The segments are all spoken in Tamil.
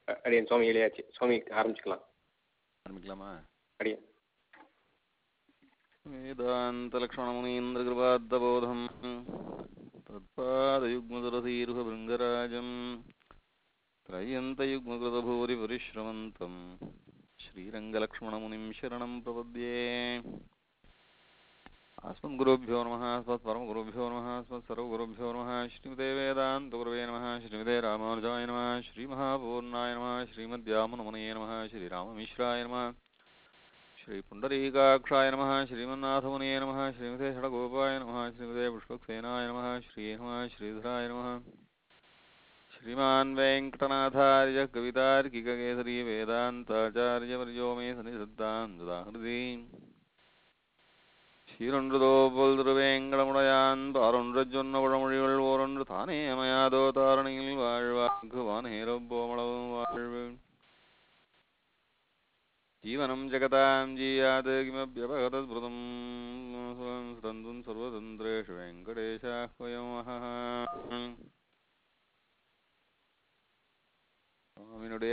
அடியன் சுவாமி எழுதியாச்சு சுவாமி ஆரம்பிச்சுக்கலாம் ஆரம்பிக்கலாமா அடியன் वेदान्तलक्ष्मणमुनीन्द्रकृपाद्दबोधम् तत्पादयुग्मदरसीरुहभृङ्गराजम् त्रय्यन्तयुग्मकृतभूरिपरिश्रमन्तम् श्रीरङ्गलक्ष्मणमुनिं शरणं प्रपद्ये अस्मद्गुरुभ्यो नमः अस्मत्परमगुरुभ्यो नमः अस्मत्सर्वगुरुभ्यो नमः श्रीमते वेदान्तगुरवे नमः श्रीमते रामानुजाय नमः श्रीमहापूर्णाय नमः श्रीमद्यामुनमुनये नमः श्रीराममिश्राय नमः श्रीपुण्डरीकाक्षाय नमः श्रीमन्नाथमुनये नमः श्रीमते षडगोपाय नमः श्रीमते पुष्पक्सेनाय नमः श्री नमः श्रीधराय नमः श्रीमान् वेङ्कटनाथार्य कवितार्किककेसरी वेदान्ताचार्यवर्यो मे सन्निधत्तां ददाहृदि சீரொன்றுதோபோல் திருவேங்கடமுடையான் பாரொன்றச் சொன்ன பழமொழிகள் ஓரொன்று தானே அமையாதோ தாரணியில் வாழ்வாக்கு வானேரப்போமளவும் வாழ்வு जीवनं जगतां जीयात् किमप्यपगतस्मृतं स्रन्तुं सर्वतन्त्रेषु வெங்கடேஷாஹ்வயமஹ சுவாமியினுடைய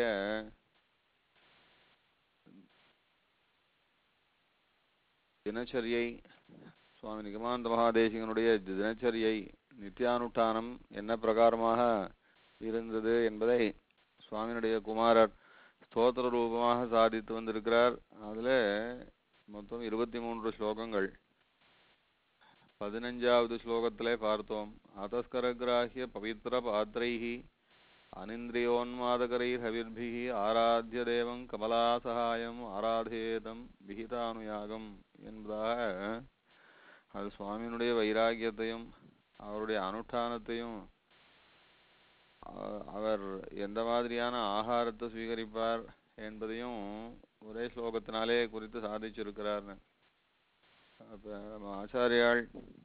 தினச்சரியை சுவாமி நிகமாந்த மகாதேசிகனுடைய தினச்சரியை நித்தியானுஷ்டானம் என்ன பிரகாரமாக இருந்தது என்பதை சுவாமியினுடைய குமாரர் ஸ்தோத்திர ரூபமாக சாதித்து வந்திருக்கிறார் அதுல மொத்தம் இருபத்தி மூன்று ஸ்லோகங்கள் பதினஞ்சாவது ஸ்லோகத்திலே பார்த்தோம் அதஸ்கரகிராஹிய பவித்ர பாத்திரைஹி அனிந்திரியோன்மாதகரைர் ஹவிர்பிஹி ஆராத்திய தேவம் கமலாசகாயம் ஆராதேதம் விகிதானுயாகம் என்பதாக அது சுவாமியினுடைய வைராகியத்தையும் அவருடைய அனுஷ்டானத்தையும் அவர் எந்த மாதிரியான ஆகாரத்தை ஸ்வீகரிப்பார் என்பதையும் ஒரே ஸ்லோகத்தினாலே குறித்து சாதிச்சிருக்கிறார் அப்ப ஆச்சாரியால்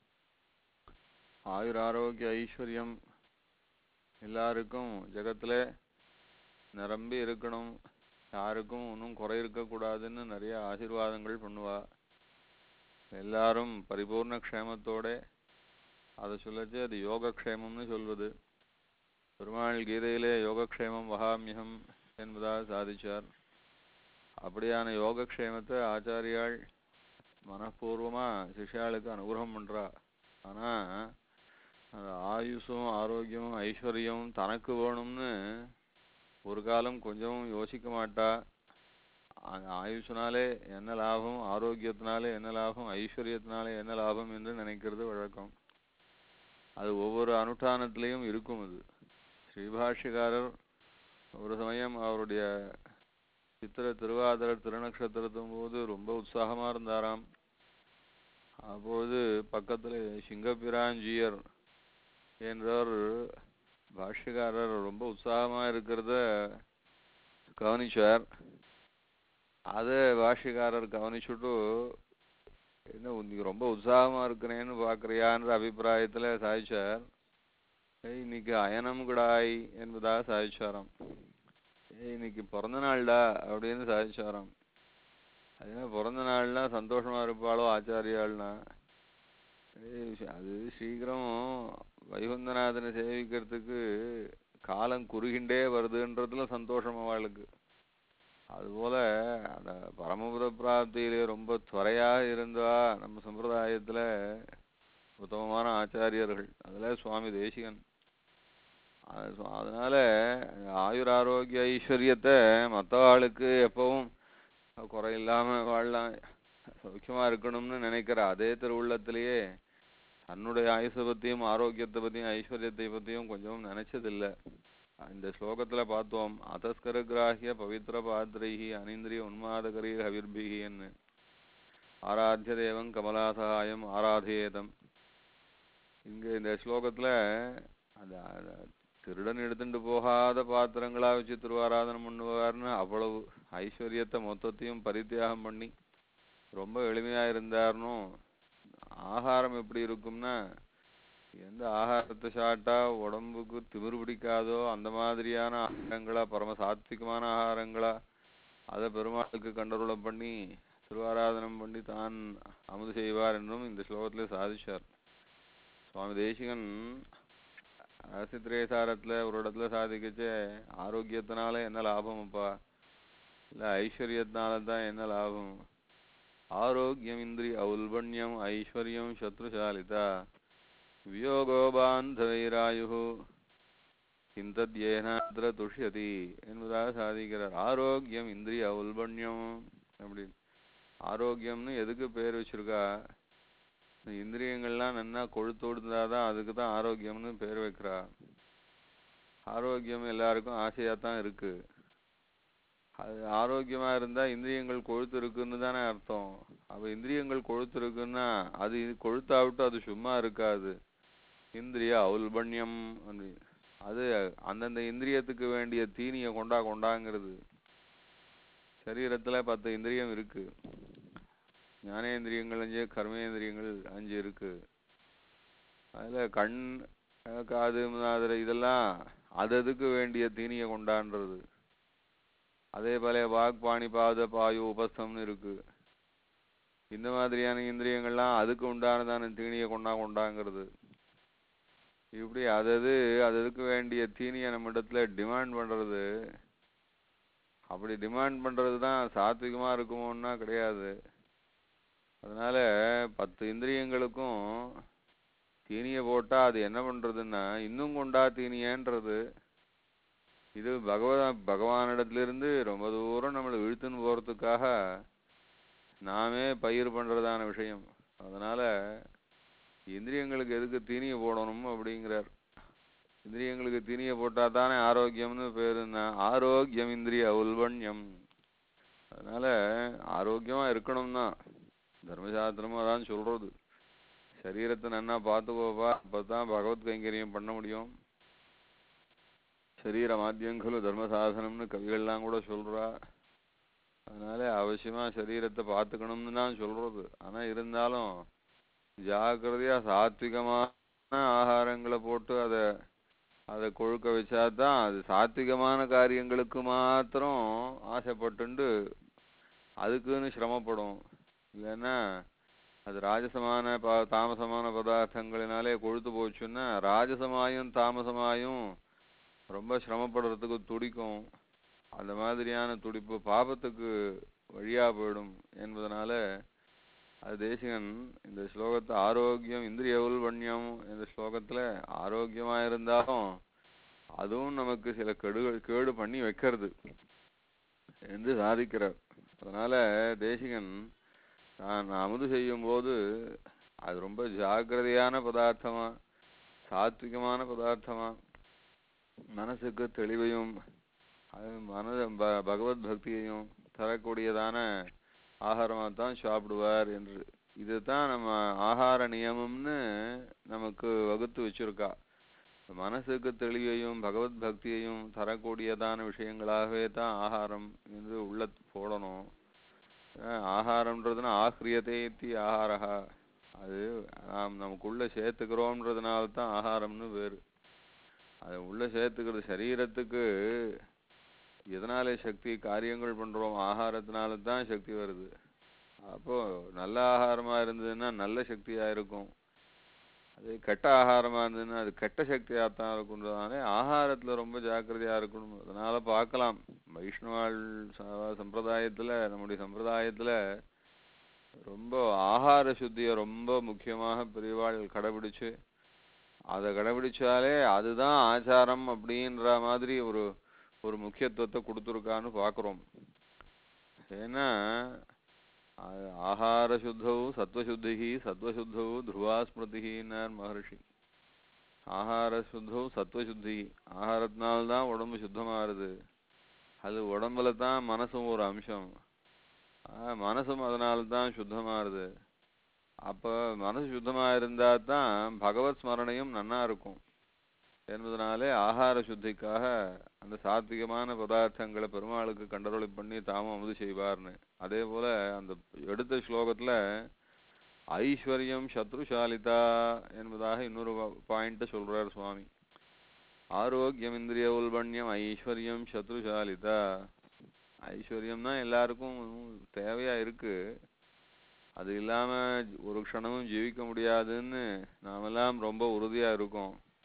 ஆயுர் ஆரோக்கிய ஐஸ்வர்யம் எல்லாருக்கும் ஜகத்துல நிரம்பி இருக்கணும் யாருக்கும் ஒன்றும் குறை இருக்கக்கூடாதுன்னு நிறைய ஆசீர்வாதங்கள் பண்ணுவா எல்லாரும் பரிபூர்ண க்ஷேமத்தோட அதை சொல்லச்சு அது யோகக்ஷேமம்னு சொல்வது பெருமாள் கீதையிலே யோகக்ஷேமம் வகாமியம் என்பதாக சாதிச்சார் அப்படியான யோகக்ஷேமத்தை ஆச்சாரியால் மனப்பூர்வமா சிஷ்யாளுக்கு அனுகிரகம் பண்றா ஆனா அந்த ஆயுசும் ஆரோக்கியமும் ஐஸ்வர்யமும் தனக்கு வேணும்னு ஒரு காலம் கொஞ்சம் யோசிக்க மாட்டா ஆயுஷனாலே என்ன லாபம் ஆரோக்கியத்தினாலே என்ன லாபம் ஐஸ்வர்யத்தினாலே என்ன லாபம் என்று நினைக்கிறது வழக்கம் அது ஒவ்வொரு அனுஷ்டானத்திலையும் இருக்கும் அது ஸ்ரீபாஷ்யக்காரர் ஒரு சமயம் அவருடைய சித்திர திருவாதிர திருநக்ஷத்திரத்தும் போது ரொம்ப உற்சாகமா இருந்தாராம் அப்பொழுது பக்கத்துல சிங்கப்பிராஞ்சியர் என்றவர் பாஷ்யக்காரர் ரொம்ப உற்சாகமா இருக்கிறத கவனிச்சார் அதை பாஷ்யக்காரர் கவனிச்சுட்டு என்ன நீ ரொம்ப உற்சாகமா இருக்கிறேன்னு பாக்குறியான்ற அபிப்பிராயத்துல சாதிச்சார் ஏய் இன்னைக்கு அயனம் கிடாய் என்பதாக சாதிச்சாராம் ஏய் இன்னைக்கு பிறந்த நாள்டா அப்படின்னு சாதிச்சாராம் அது பிறந்த நாள்னா சந்தோஷமா இருப்பாளோ ஆச்சாரியாள்னா அது சீக்கிரம் வைகுந்தநாதனை சேவிக்கிறதுக்கு காலம் குறுகின்றே வருதுன்றதுல சந்தோஷம் அவளுக்கு அதுபோல அந்த பரமபுத பிராப்தியிலே ரொம்ப துறையாக இருந்தா நம்ம சம்பிரதாயத்துல உத்தமமான ஆச்சாரியர்கள் அதுல சுவாமி தேசிகன் அதனால ஆயுர் ஆரோக்கிய ஐஸ்வர்யத்தை மற்ற ஆளுக்கு எப்பவும் குறை இல்லாம வாழலாம் சௌக்கியமா இருக்கணும்னு நினைக்கிற அதே திருவுள்ளத்திலேயே தன்னுடைய ஆயுசை பத்தியும் ஆரோக்கியத்தை பத்தியும் ஐஸ்வர்யத்தை பத்தியும் கொஞ்சம் நினைச்சதில்லை இந்த ஸ்லோகத்துல பார்த்தோம் அதஸ்கர கிராஹிய பவித்ர பாத்ரைஹி அனிந்திரிய உன்மாதகரீர் ஹவிர்பிகின்னு ஆராத்திய தேவம் கமலாசகாயம் ஆராதேதம் இங்க இந்த ஸ்லோகத்துல அந்த திருடன் எடுத்துட்டு போகாத பாத்திரங்களா வச்சு திருவாராதனம் பண்ணுவார்னு அவ்வளவு ஐஸ்வர்யத்தை மொத்தத்தையும் பரித்தியாகம் பண்ணி ரொம்ப எளிமையா இருந்தாருன்னு ஆகாரம் எப்படி இருக்கும்னா எந்த ஆகாரத்தை சாப்பிட்டா உடம்புக்கு திமிரு பிடிக்காதோ அந்த மாதிரியான ஆகாரங்களா பரம சாத்விகமான ஆகாரங்களா அதை பெருமாளுக்கு கண்டருளம் பண்ணி திருவாராதனம் பண்ணி தான் அமுது செய்வார் என்றும் இந்த ஸ்லோகத்திலே சாதிச்சார் சுவாமி தேசிகன் ரசித்திரேசாரத்துல ஒரு இடத்துல சாதிக்கச்சே ஆரோக்கியத்தினால என்ன லாபம் அப்பா இல்ல ஐஸ்வர்யத்தினால தான் என்ன லாபம் ஆரோக்கியம் இந்திரிய ஔல்பண்யம் ஐஸ்வர்யம் சத்ருசாலிதா வியோகோ பாந்தவைராயு கிந்தத்யேனாத்ர துஷ்யதி என்பதாக சாதிக்கிறார் ஆரோக்கியம் இந்திரிய ஔல்பண்யம் அப்படி ஆரோக்கியம்னு எதுக்கு பேர் வச்சிருக்கா இந்த இந்திரியங்கள்லாம் நன்னா கொழுத்தோடுந்தாதான் அதுக்கு தான் ஆரோக்கியம்னு பேர் வைக்கிறா ஆரோக்கியம் எல்லாருக்கும் ஆசையா தான் இருக்கு அது ஆரோக்கியமா இருந்தா இந்திரியங்கள் கொழுத்து இருக்குன்னு தானே அர்த்தம் அப்ப இந்திரியங்கள் கொழுத்து இருக்குன்னா அது இது கொழுத்தாவிட்டு அது சும்மா இருக்காது இந்திரிய ஔல்பண்யம் அப்படி அது அந்தந்த இந்திரியத்துக்கு வேண்டிய தீனியை கொண்டா கொண்டாங்கிறது சரீரத்துல பத்து இந்திரியம் இருக்கு ஞானேந்திரியங்கள் அஞ்சு கர்மேந்திரியங்கள் அஞ்சு இருக்கு அதுல கண் அஹ் காது முதலாதர இதெல்லாம் அது அதுக்கு வேண்டிய தீனியை கொண்டான்றது அதே போல வாக் பாணி பாத பாயு உபஸ்தம்னு இருக்கு இந்த மாதிரியான இந்திரியங்கள்லாம் அதுக்கு உண்டானதான தீனியை கொண்டா கொண்டாங்கிறது இப்படி அதது அதுக்கு வேண்டிய தீனியை நம்ம இடத்துல டிமாண்ட் பண்றது அப்படி டிமாண்ட் பண்றது தான் சாத்விகமா இருக்குமோன்னா கிடையாது அதனால பத்து இந்திரியங்களுக்கும் தீனியை போட்டா அது என்ன பண்றதுன்னா இன்னும் கொண்டா தீனியன்றது இது பகவான் பகவானிடத்திலிருந்து ரொம்ப தூரம் நம்மளை இழுத்துன்னு போறதுக்காக நாமே பயிர் பண்றதான விஷயம் அதனால இந்திரியங்களுக்கு எதுக்கு தீனியை போடணும் அப்படிங்கிறார் இந்திரியங்களுக்கு தீனியை போட்டா தானே ஆரோக்கியம்னு பேருன்னா ஆரோக்கியம் இந்திரிய உல்பண்யம் அதனால ஆரோக்கியமா இருக்கணும்னா தர்மசாஸ்திரமும் அதான் சொல்றது சரீரத்தை நன்னா பார்த்துக்கோப்பா அப்பதான் பகவத் கைங்கரியம் பண்ண முடியும் சரீர மாத்தியங்கலு தர்ம சாதனம்னு கவிகள்லாம் கூட சொல்றா அதனால அவசியமா சரீரத்தை பார்த்துக்கணும்னு தான் சொல்றது ஆனா இருந்தாலும் ஜாக்கிரதையா சாத்விகமான ஆகாரங்களை போட்டு அதை அதை கொழுக்க வச்சாதான் அது சாத்விகமான காரியங்களுக்கு மாத்திரம் ஆசைப்பட்டுண்டு அதுக்குன்னு சிரமப்படும் இல்லைன்னா அது ராஜசமான ப தாமசமான பதார்த்தங்களினாலே கொழுத்து போச்சுன்னா ராஜசமாயும் தாமசமாயும் ரொம்ப சிரமப்படுறதுக்கு துடிக்கும் அந்த மாதிரியான துடிப்பு பாபத்துக்கு வழியா போயிடும் என்பதனால அது தேசிகன் இந்த ஸ்லோகத்தை ஆரோக்கியம் இந்திரிய உள்வண்யம் இந்த ஸ்லோகத்துல ஆரோக்கியமா இருந்தாலும் அதுவும் நமக்கு சில கெடுகள் கேடு பண்ணி வைக்கிறது என்று சாதிக்கிறார் அதனால தேசிகன் நான் அமுது செய்யும் போது அது ரொம்ப ஜாக்கிரதையான பதார்த்தமா சாத்விகமான பதார்த்தமா மனசுக்கு தெளிவையும் அது மனத ப- பகவத் பக்தியையும் தரக்கூடியதான ஆகாரமா தான் சாப்பிடுவார் என்று இதுதான் நம்ம ஆகார நியமம்னு நமக்கு வகுத்து வச்சிருக்கா மனசுக்கு தெளிவையும் பகவத் பக்தியையும் தரக்கூடியதான விஷயங்களாகவே தான் ஆகாரம் என்று உள்ள போடணும் அஹ் ஆகாரம்ன்றதுன்னா ஆஹ்ரியதே இத்தி ஆகாரஹா அது நாம் நமக்குள்ள சேர்த்துக்கிறோம்ன்றதுனால தான் ஆகாரம்னு பேரு அது உள்ள சேர்த்துக்கிறது சரீரத்துக்கு எதனாலே சக்தி காரியங்கள் பண்றோம் ஆகாரத்தினால தான் சக்தி வருது அப்போ நல்ல ஆகாரமா இருந்ததுன்னா நல்ல சக்தியா இருக்கும் அது கெட்ட ஆகாரமா இருந்ததுன்னா அது கெட்ட சக்தியா தான் இருக்குன்றதாலே ஆகாரத்துல ரொம்ப ஜாக்கிரதையா இருக்கணும் அதனால பார்க்கலாம் வைஷ்ணவாள் ச- சம்பிரதாயத்துல நம்முடைய சம்பிரதாயத்துல ரொம்ப ஆகார சுத்தியை ரொம்ப முக்கியமாக பெரியவாள் கடைபிடிச்சு அதை கடைபிடிச்சாலே அதுதான் ஆச்சாரம் அப்படின்ற மாதிரி ஒரு ஒரு முக்கியத்துவத்தை கொடுத்துருக்கான்னு பார்க்குறோம் ஏன்னா ஆ- ஆகார சுத்தவு சத்வசுத்திகி சத்வசுத்தவு துருவா ஸ்மிருதினார் மகர்ஷி ஆகார சுத்தவு சத்வசுத்தி ஆகாரத்தினால்தான் உடம்பு சுத்தமாகுது அது உடம்புல தான் மனசும் ஒரு அம்சம் ஆ, மனசும் அதனால தான் சுத்தமாகுது அப்ப மனசு சுத்தமா இருந்தா தான் பகவத் ஸ்மரணையும் நன்னா இருக்கும் என்பதனாலே ஆகார சுத்திக்காக அந்த சாத்விகமான பதார்த்தங்களை பெருமாளுக்கு கண்டருளி பண்ணி தாமும் அமுது செய்வார்னு அதே போல அந்த எடுத்த ஸ்லோகத்துல ஐஸ்வர்யம் சத்ருசாலிதா என்பதாக இன்னொரு பாயிண்ட் சொல்றார் சுவாமி ஆரோக்கியம் இந்திரிய உல்பண்யம் ஐஸ்வர்யம் சத்ருசாலிதா ஐஸ்வர்யம்னா எல்லாருக்கும் தேவையா இருக்கு அது இல்லாம ஒரு க்ஷணமும் ஜீவிக்க முடியாதுன்னு நாமெல்லாம் ரொம்ப உறுதியா இருக்கோம்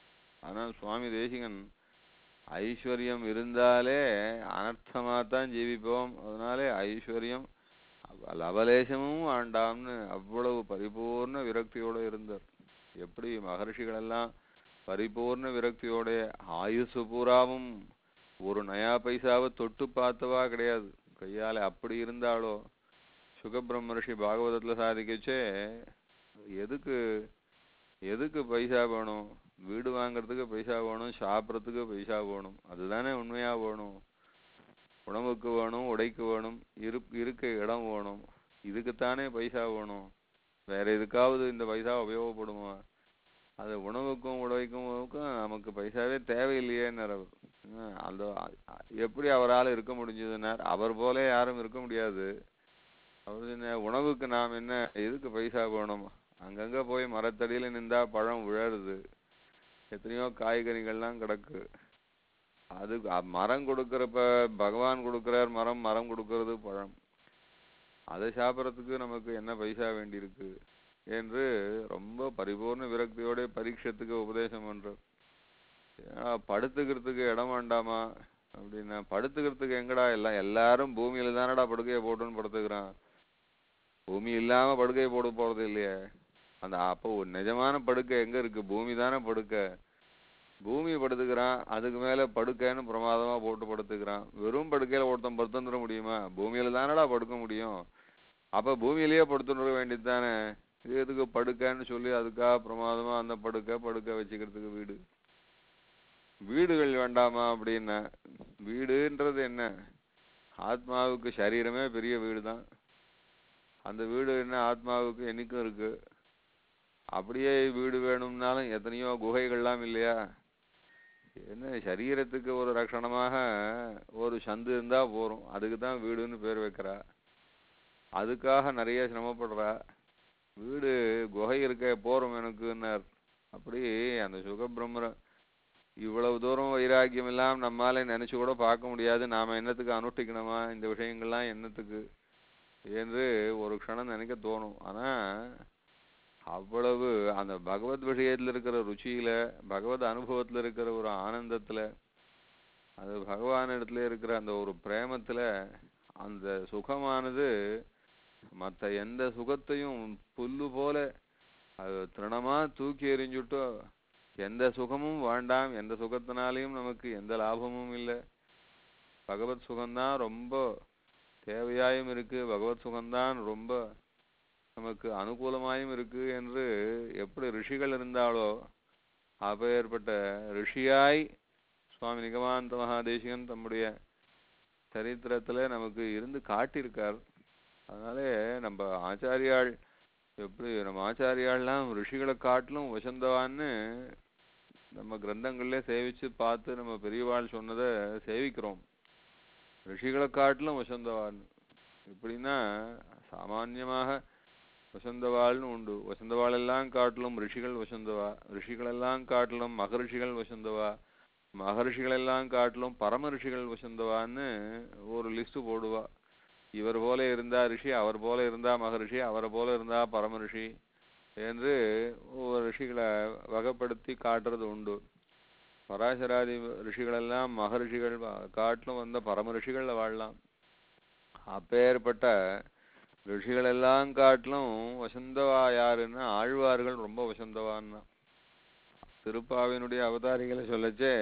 ஆனால் சுவாமி தேசிகன் ஐஸ்வர்யம் இருந்தாலே அனர்த்தமாத்தான் ஜீவிப்போம் அதனாலே ஐஸ்வர்யம் அவ- லவலேசமும் ஆண்டாம்னு அவ்வளவு பரிபூர்ண விரக்தியோட இருந்தார் எப்படி மகர்ஷிகள் எல்லாம் பரிபூர்ண விரக்தியோட ஆயுசு பூராவும் ஒரு நயா பைசாவை தொட்டு பார்த்தவா கிடையாது கையால அப்படி இருந்தாலோ சுகபிரம்மர்ஷி பாகவதத்துல சாதிக்கச்சே எதுக்கு எதுக்கு பைசா வேணும் வீடு வாங்குறதுக்கு பைசா வேணும் சாப்பிட்றதுக்கு பைசா வேணும் அதுதானே உண்மையா வேணும் உணவுக்கு வேணும் உடைக்கு வேணும் இரு இருக்க இடம் வேணும் இதுக்குத்தானே பைசா வேணும் வேற எதுக்காவது இந்த பைசா உபயோகப்படுமா அது உணவுக்கும் உடைக்கும் நமக்கு பைசாவே தேவையில்லையேன்னார் அவர் ஹம், அந்த அ- அ- எப்படி அவரால் இருக்க முடிஞ்சதுன்னார் அவர் போல யாரும் இருக்க முடியாது அவர் என்ன உணவுக்கு நாம் என்ன எதுக்கு பைசா வேணும் அங்கங்க போய் மரத்தடியில நின்றா பழம் விழருது எத்தனையோ காய்கறிகள்லாம் கிடக்கு அது அ- மரம் கொடுக்கறப்ப பகவான் கொடுக்கறார் மரம் மரம் கொடுக்கறது பழம் அதை சாப்பிட்றதுக்கு நமக்கு என்ன பைசா வேண்டியிருக்கு என்று ரொம்ப பரிபூர்ண விரக்தியோட பரீட்சத்துக்கு உபதேசம் பண்றார் ஏன்னா, படுத்துக்கிறதுக்கு இடம் வேண்டாமா அப்படின்னா படுத்துக்கிறதுக்கு எங்கடா எல்லாம் எல்லாரும் பூமியில தானடா படுக்கையை போட்டுன்னு படுத்துக்கிறான் பூமி இல்லாம படுக்கையை போட போறது இல்லையே அந்த அப்போ ஒரு நிஜமான படுக்கை எங்க இருக்கு பூமி தானே படுக்கை பூமி படுத்துக்கிறான் அதுக்கு மேல படுக்கைன்னு பிரமாதமா போட்டு படுத்துக்கிறான் வெறும் படுக்கையில ஒருத்தன் படுத்துந்துட முடியுமா பூமியில தானடா படுக்க முடியும் அப்ப பூமியிலேயே படுத்துட வேண்டியது தானே இது எதுக்கு படுக்கைன்னு சொல்லி அதுக்காக பிரமாதமா அந்த படுக்கை படுக்கை வச்சுக்கிறதுக்கு வீடு வீடுகள் வேண்டாமா அப்படின்னா வீடுன்றது என்ன ஆத்மாவுக்கு சரீரமே பெரிய வீடு தான் அந்த வீடு என்ன ஆத்மாவுக்கு என்னைக்கும் இருக்கு அப்படியே வீடு வேணும்னாலும் எத்தனையோ குகைகள்லாம் இல்லையா என்ன சரீரத்துக்கு ஒரு ரக்ஷணமாக ஒரு சந்து இருந்தா போறோம் அதுக்கு தான் வீடுன்னு பேர் வைக்கிறா அதுக்காக நிறைய சிரமப்படுறா வீடு குகை இருக்க போறோம் எனக்குன்னார் அப்படி அந்த சுகபிரம்மர இவ்வளவு தூரம் வைராக்கியம் எல்லாம் நம்மால நினைச்சு கூட பார்க்க முடியாது நாம என்னத்துக்கு அனுஷ்டிக்கணுமா இந்த விஷயங்கள்லாம் என்னத்துக்கு என்று ஒரு க்ஷணம் நினைக்க தோணும் ஆனா அவ்வளவு அந்த பகவத் விஷயத்துல இருக்கிற ருச்சியில பகவத் அனுபவத்துல இருக்கிற ஒரு ஆனந்தத்துல அது பகவான் இடத்துல இருக்கிற அந்த ஒரு பிரேமத்துல அந்த சுகமானது மத்த எந்த சுகத்தையும் புல்லு போல அது திருணமா தூக்கி எறிஞ்சுட்டோ எந்த சுகமும் வேண்டாம் எந்த சுகத்தினாலையும் நமக்கு எந்த லாபமும் இல்லை பகவத் சுகம்தான் ரொம்ப தேவையாயும் இருக்கு பகவத் சுகம்தான் ரொம்ப நமக்கு அனுகூலமாயும் இருக்கு என்று எப்படி ரிஷிகள் இருந்தாலோ அப்பேற்பட்ட ரிஷியாய் சுவாமி நிகமாந்த மகாதேசிகன் தம்முடைய சரித்திரத்துல நமக்கு இருந்து காட்டியிருக்கார் அதனாலே நம்ம ஆச்சாரியாள் எப்படி நம்ம ஆச்சாரியாள்லாம் ரிஷிகளை காட்டிலும் வசந்தவான்னு நம்ம கிரந்தங்கள்ல சேவிச்சு பார்த்து நம்ம பெரியவாள் சொன்னதை சேவிக்கிறோம் ரிஷிகளை காட்டிலும் வசந்தவான் எப்படின்னா சாமான்யமாக வசந்தவாள்னு உண்டு வசந்தவாள் எல்லாம் காட்டிலும் ரிஷிகள் வசந்தவா ரிஷிகள் எல்லாம் காட்டிலும் மகரிஷிகள் வசந்தவா மகரிஷிகள் எல்லாம் காட்டிலும் பரம ரிஷிகள் வசந்தவான்னு ஒரு லிஸ்ட் போடுவா இவர் போல இருந்தா ரிஷி அவர் போல இருந்தா மகரிஷி அவரை போல இருந்தா பரம ரிஷி என்று ஒவ்வொரு ரிஷிகளை வகைப்படுத்தி காட்டுறது உண்டு பராசராதி ரிஷிகளெல்லாம் மகரிஷிகள் வா- காட்டிலும் வந்த பரம ரிஷிகள் வாழலாம் அப்பேற்பட்ட ரிஷிகள் எல்லாம் காட்டிலும் வசந்தவா யாருன்னா ஆழ்வார்கள் ரொம்ப வசந்தவான்னா திருப்பாவினுடைய அவதாரிகளை சொல்லச்சே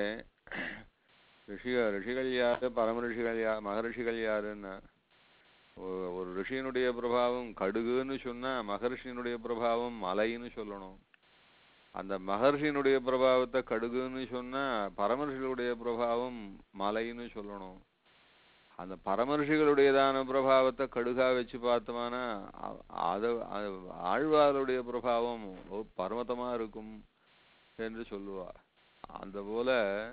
ரிஷி ரிஷிகள் யாரு பரம ரிஷிகள் யா மகரிஷிகள் யாருன்னா ஒ- ஒரு ரிஷியினுடைய பிரபாவம் கடுகுன்னு சொன்னா மகர்ஷியினுடைய பிரபாவம் மலைன்னு சொல்லணும் அந்த மகர்ஷியினுடைய பிரபாவத்தை கடுகுன்னு சொன்னா பரமர்ஷிகளுடைய பிரபாவம் மலைன்னு சொல்லணும் அந்த பரமர்ஷிகளுடையதான பிரபாவத்தை கடுகா வச்சு பார்த்தோம்னா அ- அது அது ஆழ்வாருடைய பிரபாவம் ஒரு பர்வதமா இருக்கும் என்று சொல்லுவா அந்த போல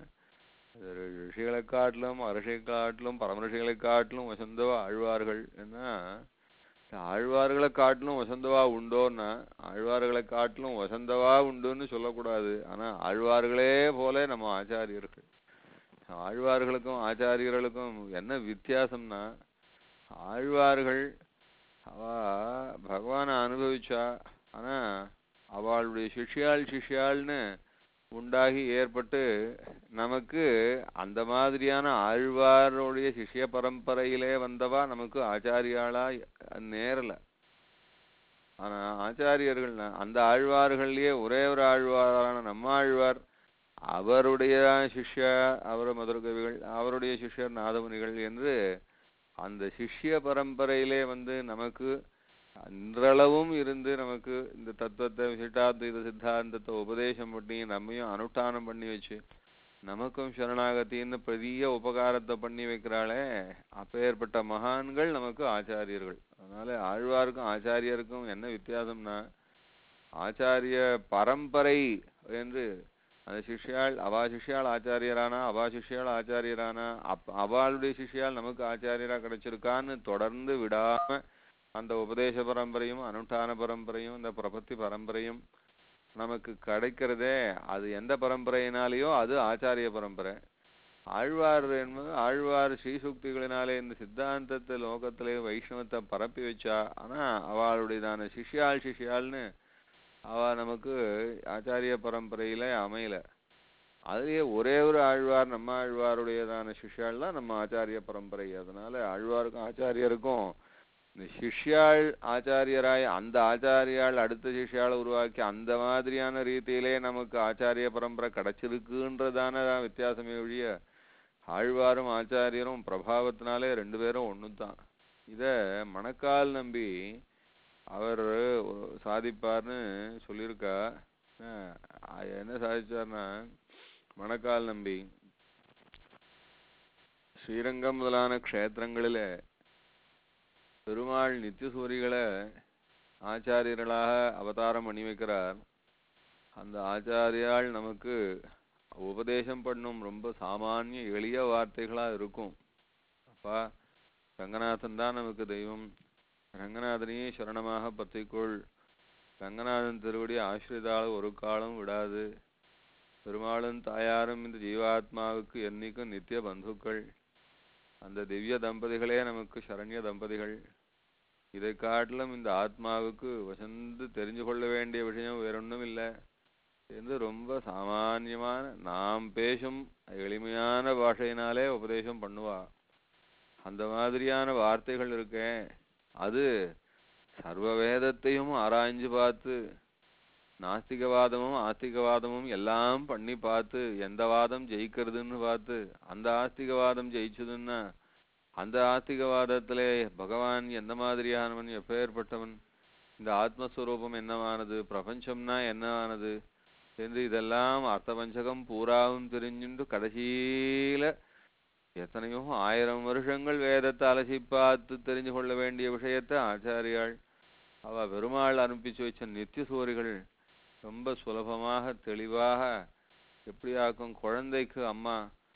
ரி- ரிஷிகளை காட்டிலும் அரசியை காட்டிலும் பரமரிஷிகளை காட்டிலும் வசந்தவா ஆழ்வார்கள் என்ன ஆழ்வார்களை காட்டிலும் வசந்தவா உண்டோன்னா ஆழ்வார்களை காட்டிலும் வசந்தவா உண்டுன்னு சொல்லக்கூடாது ஆனா ஆழ்வார்களே போல நம்ம ஆச்சாரியர்கள் ஆழ்வார்களுக்கும் ஆச்சாரியர்களுக்கும் என்ன வித்தியாசம்னா ஆழ்வார்கள் அவ பகவானை அனுபவிச்சா ஆனா அவளுடைய சிஷ்யாள் சிஷ்யாள்னு உண்டாகி ஏற்பட்டு நமக்கு அந்த மாதிரியான ஆழ்வாருடைய சிஷ்ய பரம்பரையிலே வந்தவா நமக்கு ஆச்சாரியாளா நேரல ஆனா ஆச்சாரியர்கள் அந்த ஆழ்வார்கள்லயே ஒரே ஒரு ஆழ்வாரான நம்ம ஆழ்வார் அவருடைய சிஷ்ய அவர் மதுரகவிகள் அவருடைய சிஷ்யர் நாதமுனிகள் என்று அந்த சிஷ்ய பரம்பரையிலே வந்து நமக்கு அன்றளவும் இருந்து நமக்கு இந்த தத்துவத்தை விசிட்டாத்வைத சித்தாந்தத்தை உபதேசம் பண்ணி நம்மையும் அனுஷ்டானம் பண்ணி வச்சு நமக்கும் சரணாகத்தின்னு பெரிய உபகாரத்தை பண்ணி வைக்கிறாளே அப்பேற்பட்ட மகான்கள் நமக்கு ஆச்சாரியர்கள் அதனால ஆழ்வாருக்கும் ஆச்சாரியருக்கும் என்ன வித்தியாசம்னா ஆச்சாரிய பரம்பரை என்று அந்த சிஷ்யாள் அவா சிஷ்யாள் ஆச்சாரியரானா அவா சிஷ்யாள் ஆச்சாரியரானா அப் அவளுடைய சிஷ்யாள் நமக்கு ஆச்சாரியரா கிடைச்சிருக்கான்னு தொடர்ந்து விடாம அந்த உபதேச பரம்பரையும் அனுஷ்டான பரம்பரையும் இந்த பிரபத்தி பரம்பரையும் நமக்கு கிடைக்கிறதே அது எந்த பரம்பரையினாலேயோ அது ஆச்சாரிய பரம்பரை ஆழ்வார் என்பது ஆழ்வார் ஸ்ரீசுக்திகளினாலே இந்த சித்தாந்தத்தை லோகத்திலே வைஷ்ணவத்தை பரப்பி வச்சா ஆனா அவளுடையதான சிஷ்யாள் சிஷ்யாள்னு அவ நமக்கு ஆச்சாரிய பரம்பரையில அமையல அதுலயே ஒரே ஒரு ஆழ்வார் நம்ம ஆழ்வாருடையதான சிஷ்யாள் தான் நம்ம ஆச்சாரிய பரம்பரை அதனால ஆழ்வாருக்கும் ஆச்சாரியருக்கும் இந்த சிஷ்யாள் ஆச்சாரியராய் அந்த ஆச்சாரியாள் அடுத்த சிஷ்யாளை உருவாக்கி அந்த மாதிரியான ரீதியிலே நமக்கு ஆச்சாரிய பரம்பரை கிடைச்சிருக்குன்றதான வித்தியாசமே ஒழிய ஆழ்வாரும் ஆச்சாரியரும் பிரபாவத்தினாலே ரெண்டு பேரும் ஒண்ணுதான் இத மணக்கால் நம்பி அவர் சாதிப்பார்னு சொல்லியிருக்கா அஹ் என்ன சாதிச்சார்னா மணக்கால் நம்பி ஸ்ரீரங்கம் முதலான க்ஷேத்திரங்களிலே பெருமாள் நித்தியசூரிகளை ஆச்சாரியர்களாக அவதாரம் பண்ணி வைக்கிறார் அந்த ஆச்சாரியால் நமக்கு உபதேசம் பண்ணும் ரொம்ப சாமானிய எளிய வார்த்தைகளா இருக்கும் அப்பா ரங்கநாதன் தான் நமக்கு தெய்வம் ரங்கநாதனையே சரணமாக பற்றிக்கொள் ரங்கநாதன் திருவடி ஆசிரிதால் ஒரு காலம் விடாது பெருமாளும் தாயாரும் இந்த ஜீவாத்மாவுக்கு என்னைக்கும் நித்திய பந்துக்கள் அந்த திவ்ய தம்பதிகளே நமக்கு சரண்ய தம்பதிகள் இதை காட்டிலும் இந்த ஆத்மாவுக்கு வசந்து தெரிஞ்சு கொள்ள வேண்டிய விஷயம் வேறொன்றும் இல்லை என்று ரொம்ப சாமான்யமான நாம் பேசும் எளிமையான பாஷையினாலே உபதேசம் பண்ணுவா அந்த மாதிரியான வார்த்தைகள் இருக்கே அது சர்வ வேதத்தையும் ஆராய்ஞ்சு பார்த்து நாஸ்திகவாதமும் ஆஸ்திகவாதமும் எல்லாம் பண்ணி பார்த்து எந்த வாதம் ஜெயிக்கிறதுன்னு பார்த்து அந்த ஆஸ்திகவாதம் ஜெயிச்சதுன்னா அந்த ஆஸ்திகவாதத்திலே பகவான் எந்த மாதிரியானவன் எப்பேற்பட்டவன் இந்த ஆத்மஸ்வரூபம் என்னவானது பிரபஞ்சம்னா என்னவானது என்று இதெல்லாம் அர்த்தபஞ்சகம் பூராவும் தெரிஞ்சுண்டு கடைசியில எத்தனையோ ஆயிரம் வருஷங்கள் வேதத்தை அலசி பார்த்து தெரிஞ்சு கொள்ள வேண்டிய விஷயத்தை ஆச்சாரியாள் அவ பெருமாள் அனுப்பிச்சு வச்ச நித்திய சூரிகள் ரொம்ப சுலபமாக தெளிவாக எப்படியாக்கும் குழந்தைக்கு அம்மா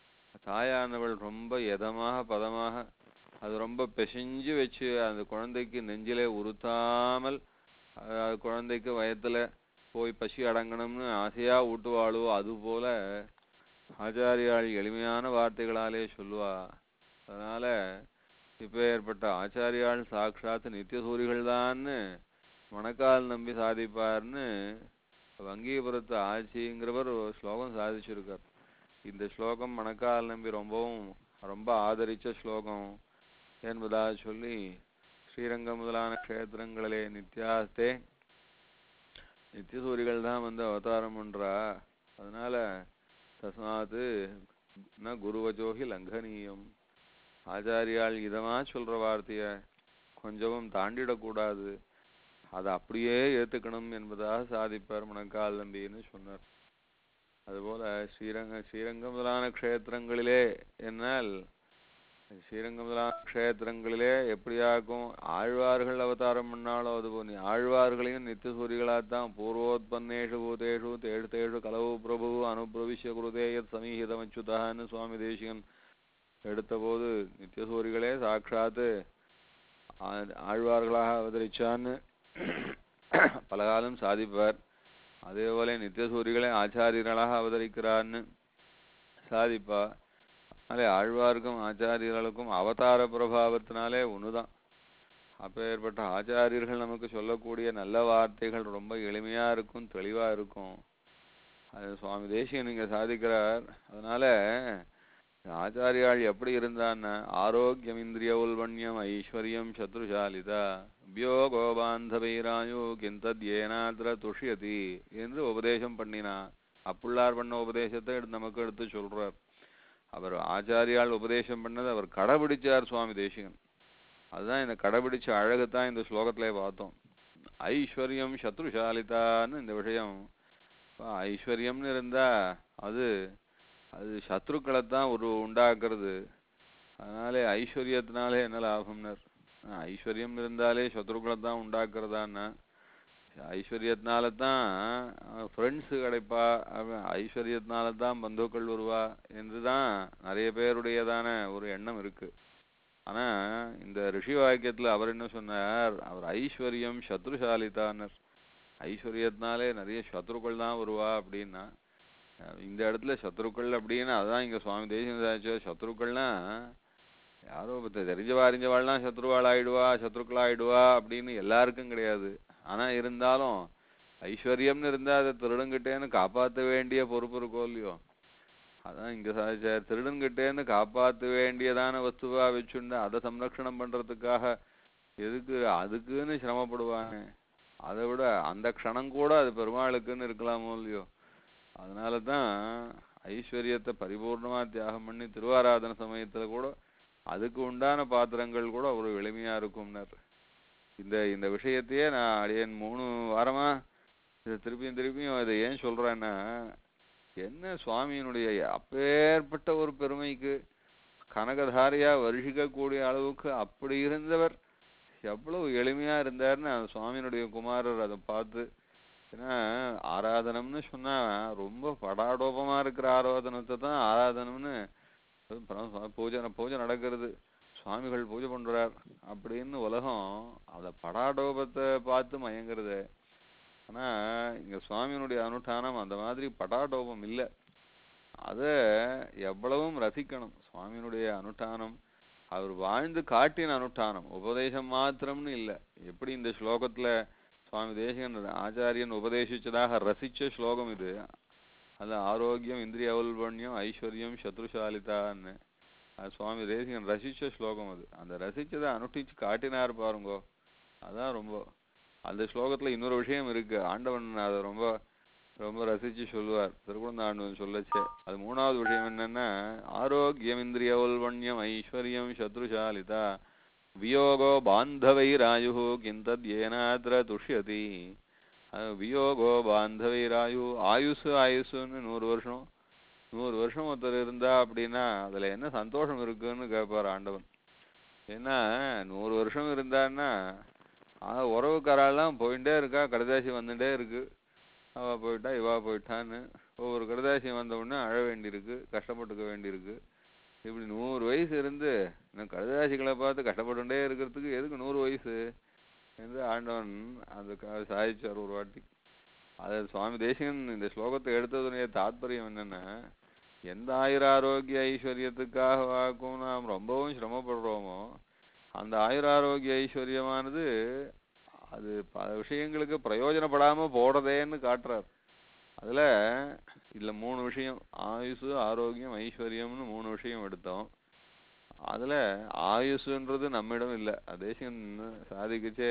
தாயானவள் ரொம்ப எதமாக பதமாக அது ரொம்ப பிசைஞ்சு வச்சு அந்த குழந்தைக்கு நெஞ்சிலே உறுத்தாமல் அது குழந்தைக்கு வயத்துல போய் பசி அடங்கணும்னு ஆசையா ஊட்டுவாளோ அது போல ஆச்சாரியாள் எளிமையான வார்த்தைகளாலே சொல்லுவா அதனால இப்ப ஏற்பட்ட ஆச்சாரியாள் சாட்சாத் நித்தியசூரிகள் தான்னு மணக்கால் நம்பி சாதிப்பார்னு வங்கியபுரத்து ஆட்சிங்கிறவர் ஒரு ஸ்லோகம் சாதிச்சிருக்கார் இந்த ஸ்லோகம் மணக்கால் நம்பி ரொம்பவும் ரொம்ப ஆதரிச்ச ஸ்லோகம் என்பதாக சொல்லி ஸ்ரீரங்கம் முதலான க்ஷேத்திரங்களிலே நித்யாஸ்தே நித்தியசூரிகள் தான் வந்து அவதாரம் பண்றா அதனால தஸ்மாத்து ந குருவஜோகி லங்கனீயம் ஆச்சாரியால் இதமா சொல்ற வார்த்தைய கொஞ்சமும் தாண்டிடக்கூடாது அதை அப்படியே ஏத்துக்கணும் என்பதாக சாதிப்பார் மணக்கால் நம்பின்னு சொன்னார் அதுபோல ஸ்ரீரங்க ஸ்ரீரங்கம் முதலான க்ஷேத்திரங்களிலே என்னால் ஸ்ரீரங்கம் முதலான க்ஷேத்திரங்களிலே எப்படியாக்கும் ஆழ்வார்கள் அவதாரம் பண்ணாலும் அதுபோல் ஆழ்வார்களையும் நித்தியசூரிகளாத்தான் பூர்வோத்பன்னேஷு பூதேஷு தேஷு தேஷு கலவு பிரபு அனுப்பிரவிஷ்ய குருதே யத் சமீஹிதமச்சுதான்னு சுவாமி தேசிகன் எடுத்தபோது நித்தியசூரிகளே சாட்சாத்து ஆ- ஆழ்வார்களாக அவதரிச்சான்னு பலகாலம் சாதிப்பார் அதே போல நித்தியசூரிகளே ஆச்சாரியர்களாக அவதரிக்கிறான்னு சாதிப்பா அதனாலே ஆழ்வாருக்கும் ஆச்சாரியர்களுக்கும் அவதார பிரபாவத்தினாலே ஒண்ணுதான் அப்பேற்பட்ட ஆச்சாரியர்கள் நமக்கு சொல்லக்கூடிய நல்ல வார்த்தைகள் ரொம்ப எளிமையா இருக்கும் தெளிவா இருக்கும் அது சுவாமி தேசிகன் இங்க சாதிக்கிறார் அதனால ஆச்சாரியாள் எப்படி இருந்தான்னா ஆரோக்கியம் இந்திரிய உல்வண்யம் ஐஸ்வர்யம் சத்ருசாலிதா வியோகோ பாந்தவைராயோ கிந்தத் ஏனாத்திர துஷ்யதி என்று உபதேசம் பண்ணினா அப்புள்ளார் பண்ண உபதேசத்தை எடுத்து நமக்கு எடுத்து சொல்றார் அவர் ஆச்சாரியால் உபதேசம் பண்ணது அவர் கடைபிடிச்சார் சுவாமி தேசிகன் அதுதான் இந்த கடைபிடிச்ச அழகுதான் இந்த ஸ்லோகத்திலே பார்த்தோம் ஐஸ்வர்யம் சத்ருசாலிதான்னு இந்த விஷயம் இப்ப ஐஸ்வர்யம்னு இருந்தா அது அது சத்ருக்களைத்தான் ஒரு உண்டாக்குறது அதனாலே ஐஸ்வர்யத்தினாலே என்ன லாபம்னர் ஆஹ் ஐஸ்வர்யம் இருந்தாலே சத்ருக்களை தான் உண்டாக்குறதான்னா ஐஸ்வர்யத்தினால தான் ஃப்ரெண்ட்ஸு கிடைப்பா அப்புறம் ஐஸ்வர்யத்தினால தான் பந்துக்கள் வருவா என்று தான் நிறைய பேருடையதான ஒரு எண்ணம் இருக்கு ஆனா இந்த ரிஷி வாக்கியத்துல அவர் என்ன சொன்னார் அவர் ஐஸ்வர்யம் சத்ருசாலிதானர் ஐஸ்வர்யத்தினாலே நிறைய சத்ருக்கள் தான் வருவா அப்படின்னா அஹ் இந்த இடத்துல சத்ருக்கள் அப்படின்னு அதான் இங்க சுவாமி தேசியம் சாதிச்ச சத்ருக்கள்னா யாரோ இப்ப தெரிஞ்சவா அறிஞ்சவாள்லாம் சத்ருவாள் ஆயிடுவா சத்ருக்கள் ஆயிடுவா அப்படின்னு எல்லாருக்கும் கிடையாது ஆனா இருந்தாலும் ஐஸ்வர்யம்னு இருந்தா அதை திருடங்கிட்டேன்னு காப்பாத்த வேண்டிய பொறுப்பு இருக்கோ இல்லையோ அதான் இங்க சாதிச்சார் திருடன்கிட்டேன்னு காப்பாத்த வேண்டியதான வஸ்துவா வச்சுண்டு அதை சம்ரக்ஷணம் பண்றதுக்காக எதுக்கு அதுக்குன்னு சிரமப்படுவாங்க அதை விட அந்த க்ஷணம் கூட அது பெருமாளுக்குன்னு இருக்கலாமோ இல்லையோ அதனால தான் ஐஸ்வர்யத்தை பரிபூர்ணமா தியாகம் பண்ணி திருவாராதன சமயத்துல கூட அதுக்கு உண்டான பாத்திரங்கள் கூட ஒரு எளிமையா இருக்கும்னார் இந்த இந்த விஷயத்தையே நான் அடியேன் மூணு வாரமா இதை திருப்பியும் திருப்பியும் இதை ஏன் சொல்றேன்னா என்ன சுவாமியினுடைய அப்பேற்பட்ட ஒரு பெருமைக்கு கனகதாரியா வருஷிக்கக்கூடிய அளவுக்கு அப்படி இருந்தவர் எவ்வளவு எளிமையா இருந்தாருன்னு அந்த சுவாமியினுடைய குமாரர் அதை பார்த்து ஏன்னா ஆராதனம்னு சொன்னா ரொம்ப படாடோபமா இருக்கிற ஆராதனத்தை தான் ஆராதனம்னு அப்புறம் சுவா- பூஜை பூஜை நடக்கிறது சுவாமிகள் பூஜை பண்றார் அப்படின்னு உலகம் அத படாடோபத்தை பார்த்து மயங்குறது ஆனா இங்க சுவாமியினுடைய அனுஷ்டானம் அந்த மாதிரி படாடோபம் இல்ல அத எவ்வளவும் ரசிக்கணும் சுவாமியினுடைய அனுஷ்டானம் அவர் வாழ்ந்து காட்டின அனுஷ்டானம் உபதேசம் மாத்திரம்னு இல்ல எப்படி இந்த ஸ்லோகத்துல சுவாமி தேசிகன் ஆச்சாரியன் உபதேசிச்சதாக ரசிச்ச ஸ்லோகம் இது அது ஆரோக்கியம் இந்திரிய அவுல்பண்யம் ஐஸ்வர்யம் சத்ருசாலிதான்னு அது சுவாமி தேசிகன் ரசிச்ச ஸ்லோகம் அது அந்த ரசிச்சதை அனுஷ்டிச்சு காட்டினார் பாருங்கோ அதான் ரொம்ப அந்த ஸ்லோகத்துல இன்னொரு விஷயம் இருக்கு ஆண்டவன் அதை ரொம்ப ரொம்ப ரசிச்சு சொல்லுவார் திருக்குழந்தாண்டவன் சொல்லச்சே அது மூணாவது விஷயம் என்னன்னா ஆரோக்கியம் இந்திரிய உல்வண்யம் ஐஸ்வர்யம் சத்ருசாலிதா வியோகோ பாந்தவைராயு கிந்தத் ஏனாத்திர துஷ்யதி அது வியோகோ பாந்தவைராயு ஆயுசு ஆயுசுன்னு நூறு வருஷம் நூறு வருஷம் ஒருத்தர் இருந்தா அப்படின்னா அதுல என்ன சந்தோஷம் இருக்குன்னு கேட்பார் ஆண்டவன் ஏன்னா நூறு வருஷம் இருந்தான்னா ஆஹ் உறவுக்காரெல்லாம் போயிட்டே இருக்கா கடைதாசி வந்துட்டே இருக்கு அவ போயிட்டா இவா போயிட்டான்னு ஒவ்வொரு கடைதாசியும் வந்த உடனே அழ வேண்டியிருக்கு கஷ்டப்பட்டுக்க வேண்டியிருக்கு இப்படி நூறு வயசு இருந்து இன்னும் கடைதாசிகளை பார்த்து கஷ்டப்பட்டுட்டே இருக்கிறதுக்கு எதுக்கு நூறு வயசு என்று ஆண்டவன் அந்த க- சாதிச்சார் ஒரு வாட்டி அது சுவாமி தேசிகன் இந்த ஸ்லோகத்தை எடுத்ததுடைய தாத்பரியம் என்னன்னா எந்த ஆயுர ஆரோக்கிய ஐஸ்வர்யத்துக்காக வாக்கும் நாம் ரொம்பவும் சிரமப்படுறோமோ அந்த ஆயுர ஆரோக்கிய ஐஸ்வர்யமானது அது பல விஷயங்களுக்கு பிரயோஜனப்படாம போறதேன்னு காட்டுறார் அதுல இதுல மூணு விஷயம் ஆயுசு ஆரோக்கியம் ஐஸ்வர்யம்னு மூணு விஷயம் எடுத்தோம் அதுல ஆயுசுன்றது நம்மிடம் இல்ல தேசிகன் சாதிக்குச்சே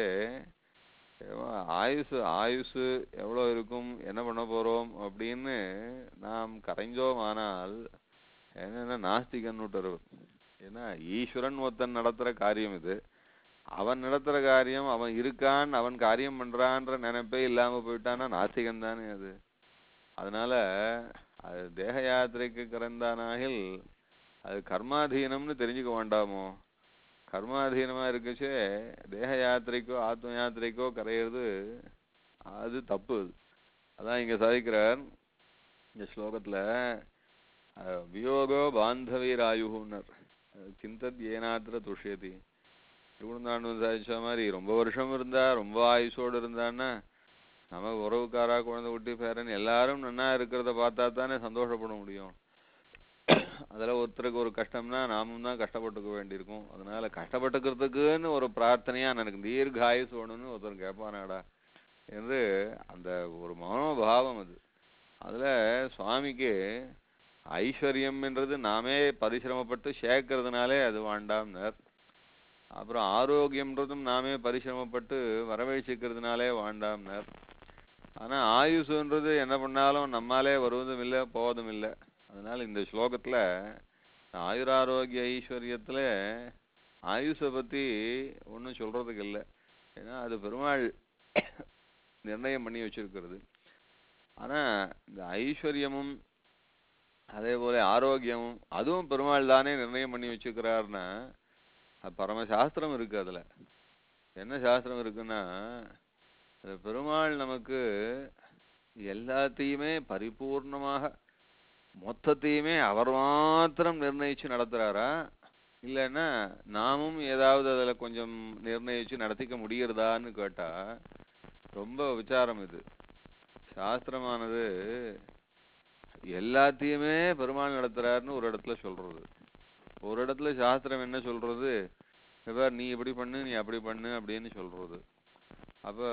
ஏவா, ஆயுசு ஆயுசு எவ்வளவு இருக்கும் என்ன பண்ண போறோம் அப்படின்னு நாம் கரைஞ்சோமானால் என்னன்னா நாஸ்திகன் விட்டுறவர் ஏன்னா ஈஸ்வரன் ஒருத்தன் நடத்துற காரியம் இது அவன் நடத்துற காரியம் அவன் இருக்கான் அவன் காரியம் பண்றான்ற நினைப்பே இல்லாம போயிட்டான்னா நாஸ்திகன் தானே அது அதனால அது தேக யாத்திரைக்கு கறந்தானாகில் அது கர்மாதீனம்னு தெரிஞ்சுக்க வேண்டாமோ கர்மாதீனமா இருக்குச்சே தேக யாத்திரைக்கோ ஆத்ம யாத்திரைக்கோ கரையிறது அது தப்பு அது அதான் இங்க சாதிக்கிறார் இந்த ஸ்லோகத்துல அஹ், வியோகோ பாந்தவீராயுனர் கிந்தத் ஏனாத்திர துஷ்யதி திருவண்ணாண்டு சாதிச்ச மாதிரி ரொம்ப வருஷம் இருந்தா ரொம்ப ஆயுசோடு இருந்தான்னா நமக்கு உறவுக்காரா குழந்தை குட்டி பேரன் எல்லாரும் நன்னா இருக்கிறத பார்த்தா தானே சந்தோஷப்பட முடியும் அதுல ஒருத்தருக்கு ஒரு கஷ்டம்னா நாமும் தான் கஷ்டப்பட்டுக்க வேண்டியிருக்கும் அதனால கஷ்டப்பட்டுக்கிறதுக்குன்னு ஒரு பிரார்த்தனையா எனக்கு தீர்காயுசு வேணும்னு ஒருத்தர் கேட்பானாடா என்று அந்த ஒரு மனோபாவம் அது அதுல சுவாமிக்கு ஐஸ்வர்யம்ன்றது நாமே பரிசிரமப்பட்டு சேர்க்கறதுனாலே அது வேண்டாம்னார் அப்புறம் ஆரோக்கியம்ன்றதும் நாமே பரிசிரமப்பட்டு வரவழைச்சிக்கிறதுனாலே வேண்டாம்னார் ஆனா ஆயுசுன்றது என்ன பண்ணாலும் நம்மாலே வருவதும் இல்லை போவதும் இல்லை அதனால இந்த ஸ்லோகத்துல ஆயுராரோக்கிய ஐஸ்வர்யத்துல ஆயுஷை பத்தி ஒன்றும் சொல்றதுக்கு இல்லை ஏன்னா அது பெருமாள் நிர்ணயம் பண்ணி வச்சிருக்கிறது ஆனா இந்த ஐஸ்வர்யமும் அதே போல ஆரோக்கியமும் அதுவும் பெருமாள் தானே நிர்ணயம் பண்ணி வச்சுக்கிறாருன்னா அது பரம சாஸ்திரம் இருக்கு அதுல என்ன சாஸ்திரம் இருக்குன்னா அது பெருமாள் நமக்கு எல்லாத்தையுமே பரிபூர்ணமாக மொத்தத்தையுமே அவர் மாத்திரம் நிர்ணயிச்சு நடத்துறாரா இல்லைன்னா நாமும் ஏதாவது அதுல கொஞ்சம் நிர்ணயிச்சு நடத்திக்க முடிகிறதான்னு கேட்டா ரொம்ப விசாரம் இது சாஸ்திரமானது எல்லாத்தையுமே பெருமாள் நடத்துறாருன்னு ஒரு இடத்துல சொல்றது ஒரு இடத்துல சாஸ்திரம் என்ன சொல்றது இப்ப நீ இப்படி பண்ணு நீ அப்படி பண்ணு அப்படின்னு சொல்றது அப்போ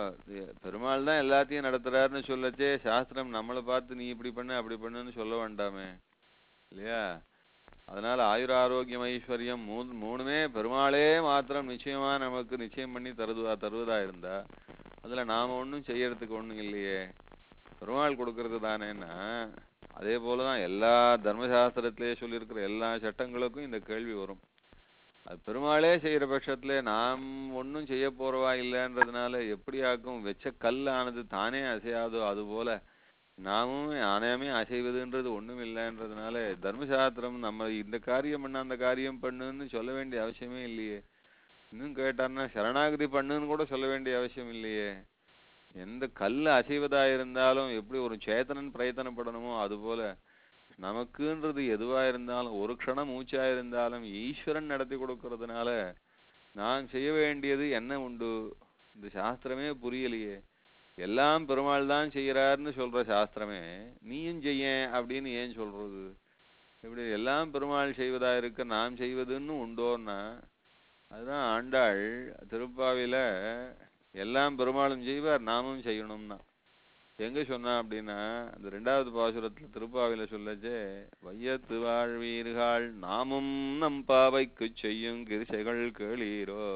எ- பெருமாள் தான் எல்லாத்தையும் நடத்துறாருன்னு சொல்லச்சே சாஸ்திரம் நம்மளை பார்த்து நீ இப்படி பண்ணு அப்படி பண்ணுன்னு சொல்ல வேண்டாமே இல்லையா அதனால ஆயுர ஆரோக்கியம் ஐஸ்வர்யம் மூணு மூணுமே பெருமாளே மாத்திரம் நிச்சயமா நமக்கு நிச்சயம் பண்ணி தருவதா தருவதா இருந்தா அதுல நாம ஒண்ணும் செய்யறதுக்கு ஒண்ணும் இல்லையே பெருமாள் கொடுக்கறது தானேன்னா அதே போலதான் எல்லா தர்மசாஸ்திரத்திலே சொல்லியிருக்கிற எல்லா சட்டங்களுக்கும் இந்த கேள்வி வரும் அது பெருமாளே செய்யற பட்சத்துல நாம் ஒண்ணும் செய்ய போறவா இல்லைன்றதுனால எப்படி ஆக்கும் வெச்ச கல்லானது தானே அசையாதோ அது போல நாமும் ஆணையமே அசைவதுன்றது ஒண்ணும் இல்லைன்றதுனால தர்மசாஸ்திரம் நம்ம இந்த காரியம் பண்ண அந்த காரியம் பண்ணுன்னு சொல்ல வேண்டிய அவசியமே இல்லையே இன்னும் கேட்டான்னா சரணாகதி பண்ணுன்னு கூட சொல்ல வேண்டிய அவசியம் இல்லையே எந்த கல் அசைவதா இருந்தாலும் எப்படி ஒரு சேத்தனன் பிரயத்தனப்படணுமோ அது போல நமக்குன்றது எதுவா இருந்தாலும் ஒரு க்ஷணம் மூச்சா இருந்தாலும் ஈஸ்வரன் நடத்தி கொடுக்கறதுனால நான் செய்ய வேண்டியது என்ன உண்டு இந்த சாஸ்திரமே புரியலையே எல்லாம் பெருமாள் தான் செய்யறாருன்னு சொல்ற சாஸ்திரமே நீயும் செய்ய அப்படின்னு ஏன் சொல்றது இப்படி எல்லாம் பெருமாள் செய்வதா இருக்க நாம் செய்வதுன்னு உண்டோன்னா அதுதான் ஆண்டாள் திருப்பாவில எல்லாம் பெருமாளும் செய்வார் நாமும் செய்யணும்னா எங்க சொன்னா அப்படின்னா அந்த ரெண்டாவது பாசுரத்துல திருப்பாவில சொல்லச்சே வையத்து வாழ்வீர்கள் நாமும் நம் பாவைக்கு செய்யும் கிரிசைகள் கேளீரோ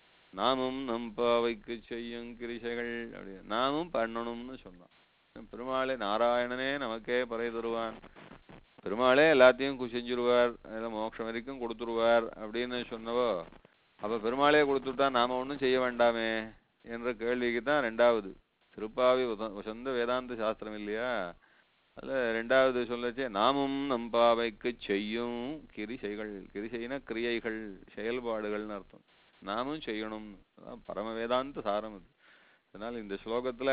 நாமும் நம் பாவைக்கு செய்யும் கிரிசைகள் அப்படி நாமும் பண்ணணும்னு சொன்னான் பெருமாளே நாராயணனே நமக்கே பறை தருவான் பெருமாளே எல்லாத்தையும் கு- செஞ்சிருவார் எல்லாம் மோட்சம் வரைக்கும் கொடுத்துருவார் அப்படின்னு சொன்னவோ அப்ப பெருமாளே கொடுத்துட்டா நாம ஒண்ணும் செய்ய வேண்டாமே என்ற கேள்விக்கு தான் ரெண்டாவது திருப்பாவி உத- சொந்த வேதாந்த சாஸ்திரம் இல்லையா அதுல ரெண்டாவது சொல்லச்சே நாமும் நம்பாவைக்கு செய்யும் கிரிசைகள் கிரிசைனா கிரியைகள் செயல்பாடுகள்னு அர்த்தம் நாமும் செய்யணும் அதான் பரம வேதாந்த சாரம் இது அதனால இந்த ஸ்லோகத்துல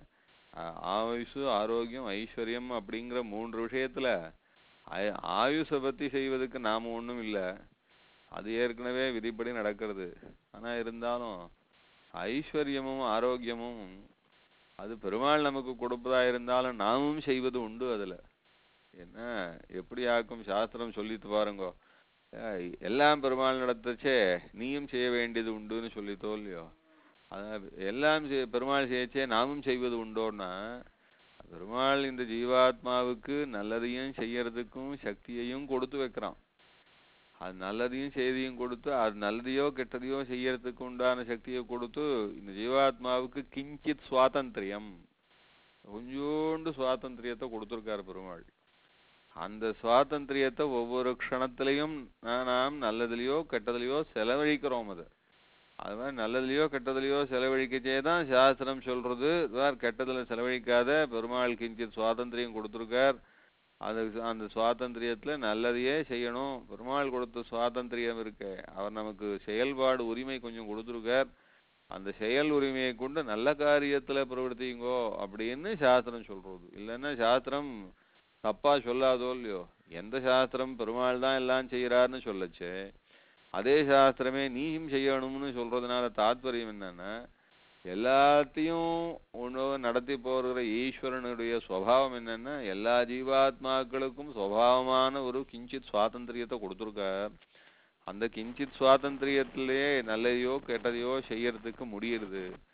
ஆ- ஆயுசு ஆரோக்கியம் ஐஸ்வர்யம் அப்படிங்கிற மூன்று விஷயத்துல ஆய- ஆயுசை பத்தி செய்வதற்கு நாம ஒண்ணும் இல்ல அது ஏற்கனவே விதிப்படி நடக்கிறது ஆனா இருந்தாலும் ஐஸ்வர்யமும் ஆரோக்கியமும் அது பெருமாள் நமக்கு கொடுப்பதா இருந்தாலும் நாமும் செய்வது உண்டு அதுல என்ன எப்படி ஆக்கும் சாஸ்திரம் சொல்லித்து பாருங்கோ அஹ் எல்லாம் பெருமாள் நடத்தச்சே நீயும் செய்ய வேண்டியது உண்டுன்னு சொல்லித்தோ இல்லையோ அதான் எல்லாம் செய்- பெருமாள் செய்யச்சே நாமும் செய்வது உண்டோன்னா பெருமாள் இந்த ஜீவாத்மாவுக்கு நல்லதையும் செய்யறதுக்கும் சக்தியையும் கொடுத்து வைக்கிறான் அது நல்லதையும் செய்தியும் கொடுத்து அது நல்லதையோ கெட்டதையோ செய்யறதுக்கு உண்டான சக்தியை கொடுத்து இந்த ஜீவாத்மாவுக்கு கிஞ்சித் சுவாதந்திரியம் கொஞ்சோண்டு சுவாதந்திரியத்தை கொடுத்துருக்காரு பெருமாள் அந்த சுவாதந்திரியத்தை ஒவ்வொரு க்ஷணத்திலையும் நா- நாம் நல்லதுலயோ கெட்டதுலயோ செலவழிக்கிறோம் அதை அது மாதிரி நல்லதுலயோ கெட்டதுலயோ செலவழிக்கச்சே தான் சாஸ்திரம் சொல்றது வேற கெட்டதுல செலவழிக்காத பெருமாள் கிஞ்சித் சுவாதந்திரியம் கொடுத்துருக்கார் அது அந்த சுவாதந்திரியத்துல நல்லதையே செய்யணும் பெருமாள் கொடுத்த சுவாதந்திரியம் இருக்கே அவர் நமக்கு செயல்பாடு உரிமை கொஞ்சம் கொடுத்துருக்கார் அந்த செயல் உரிமையை கொண்டு நல்ல காரியத்துல பிரவர்த்திங்கோ அப்படின்னு சாஸ்திரம் சொல்றது இல்லைன்னா சாஸ்திரம் தப்பா சொல்லாதோ இல்லையோ எந்த சாஸ்திரம் பெருமாள் தான் எல்லாம் செய்யறாருன்னு சொல்லச்சே அதே சாஸ்திரமே நீயும் செய்யணும்னு சொல்றதுனால தாத்பரியம் என்னன்னா எல்லாத்தையும் ஒன்று நடத்தி போகிற ஈஸ்வரனுடைய சுவாவம் என்னன்னா எல்லா ஜீவாத்மாக்களுக்கும் சுவாவமான ஒரு கிஞ்சித் சுவாதந்திரியத்தை கொடுத்துருக்கார் அந்த கிஞ்சித் சுவாதந்திரியத்திலேயே நல்லதையோ கெட்டதையோ செய்யறதுக்கு முடியுது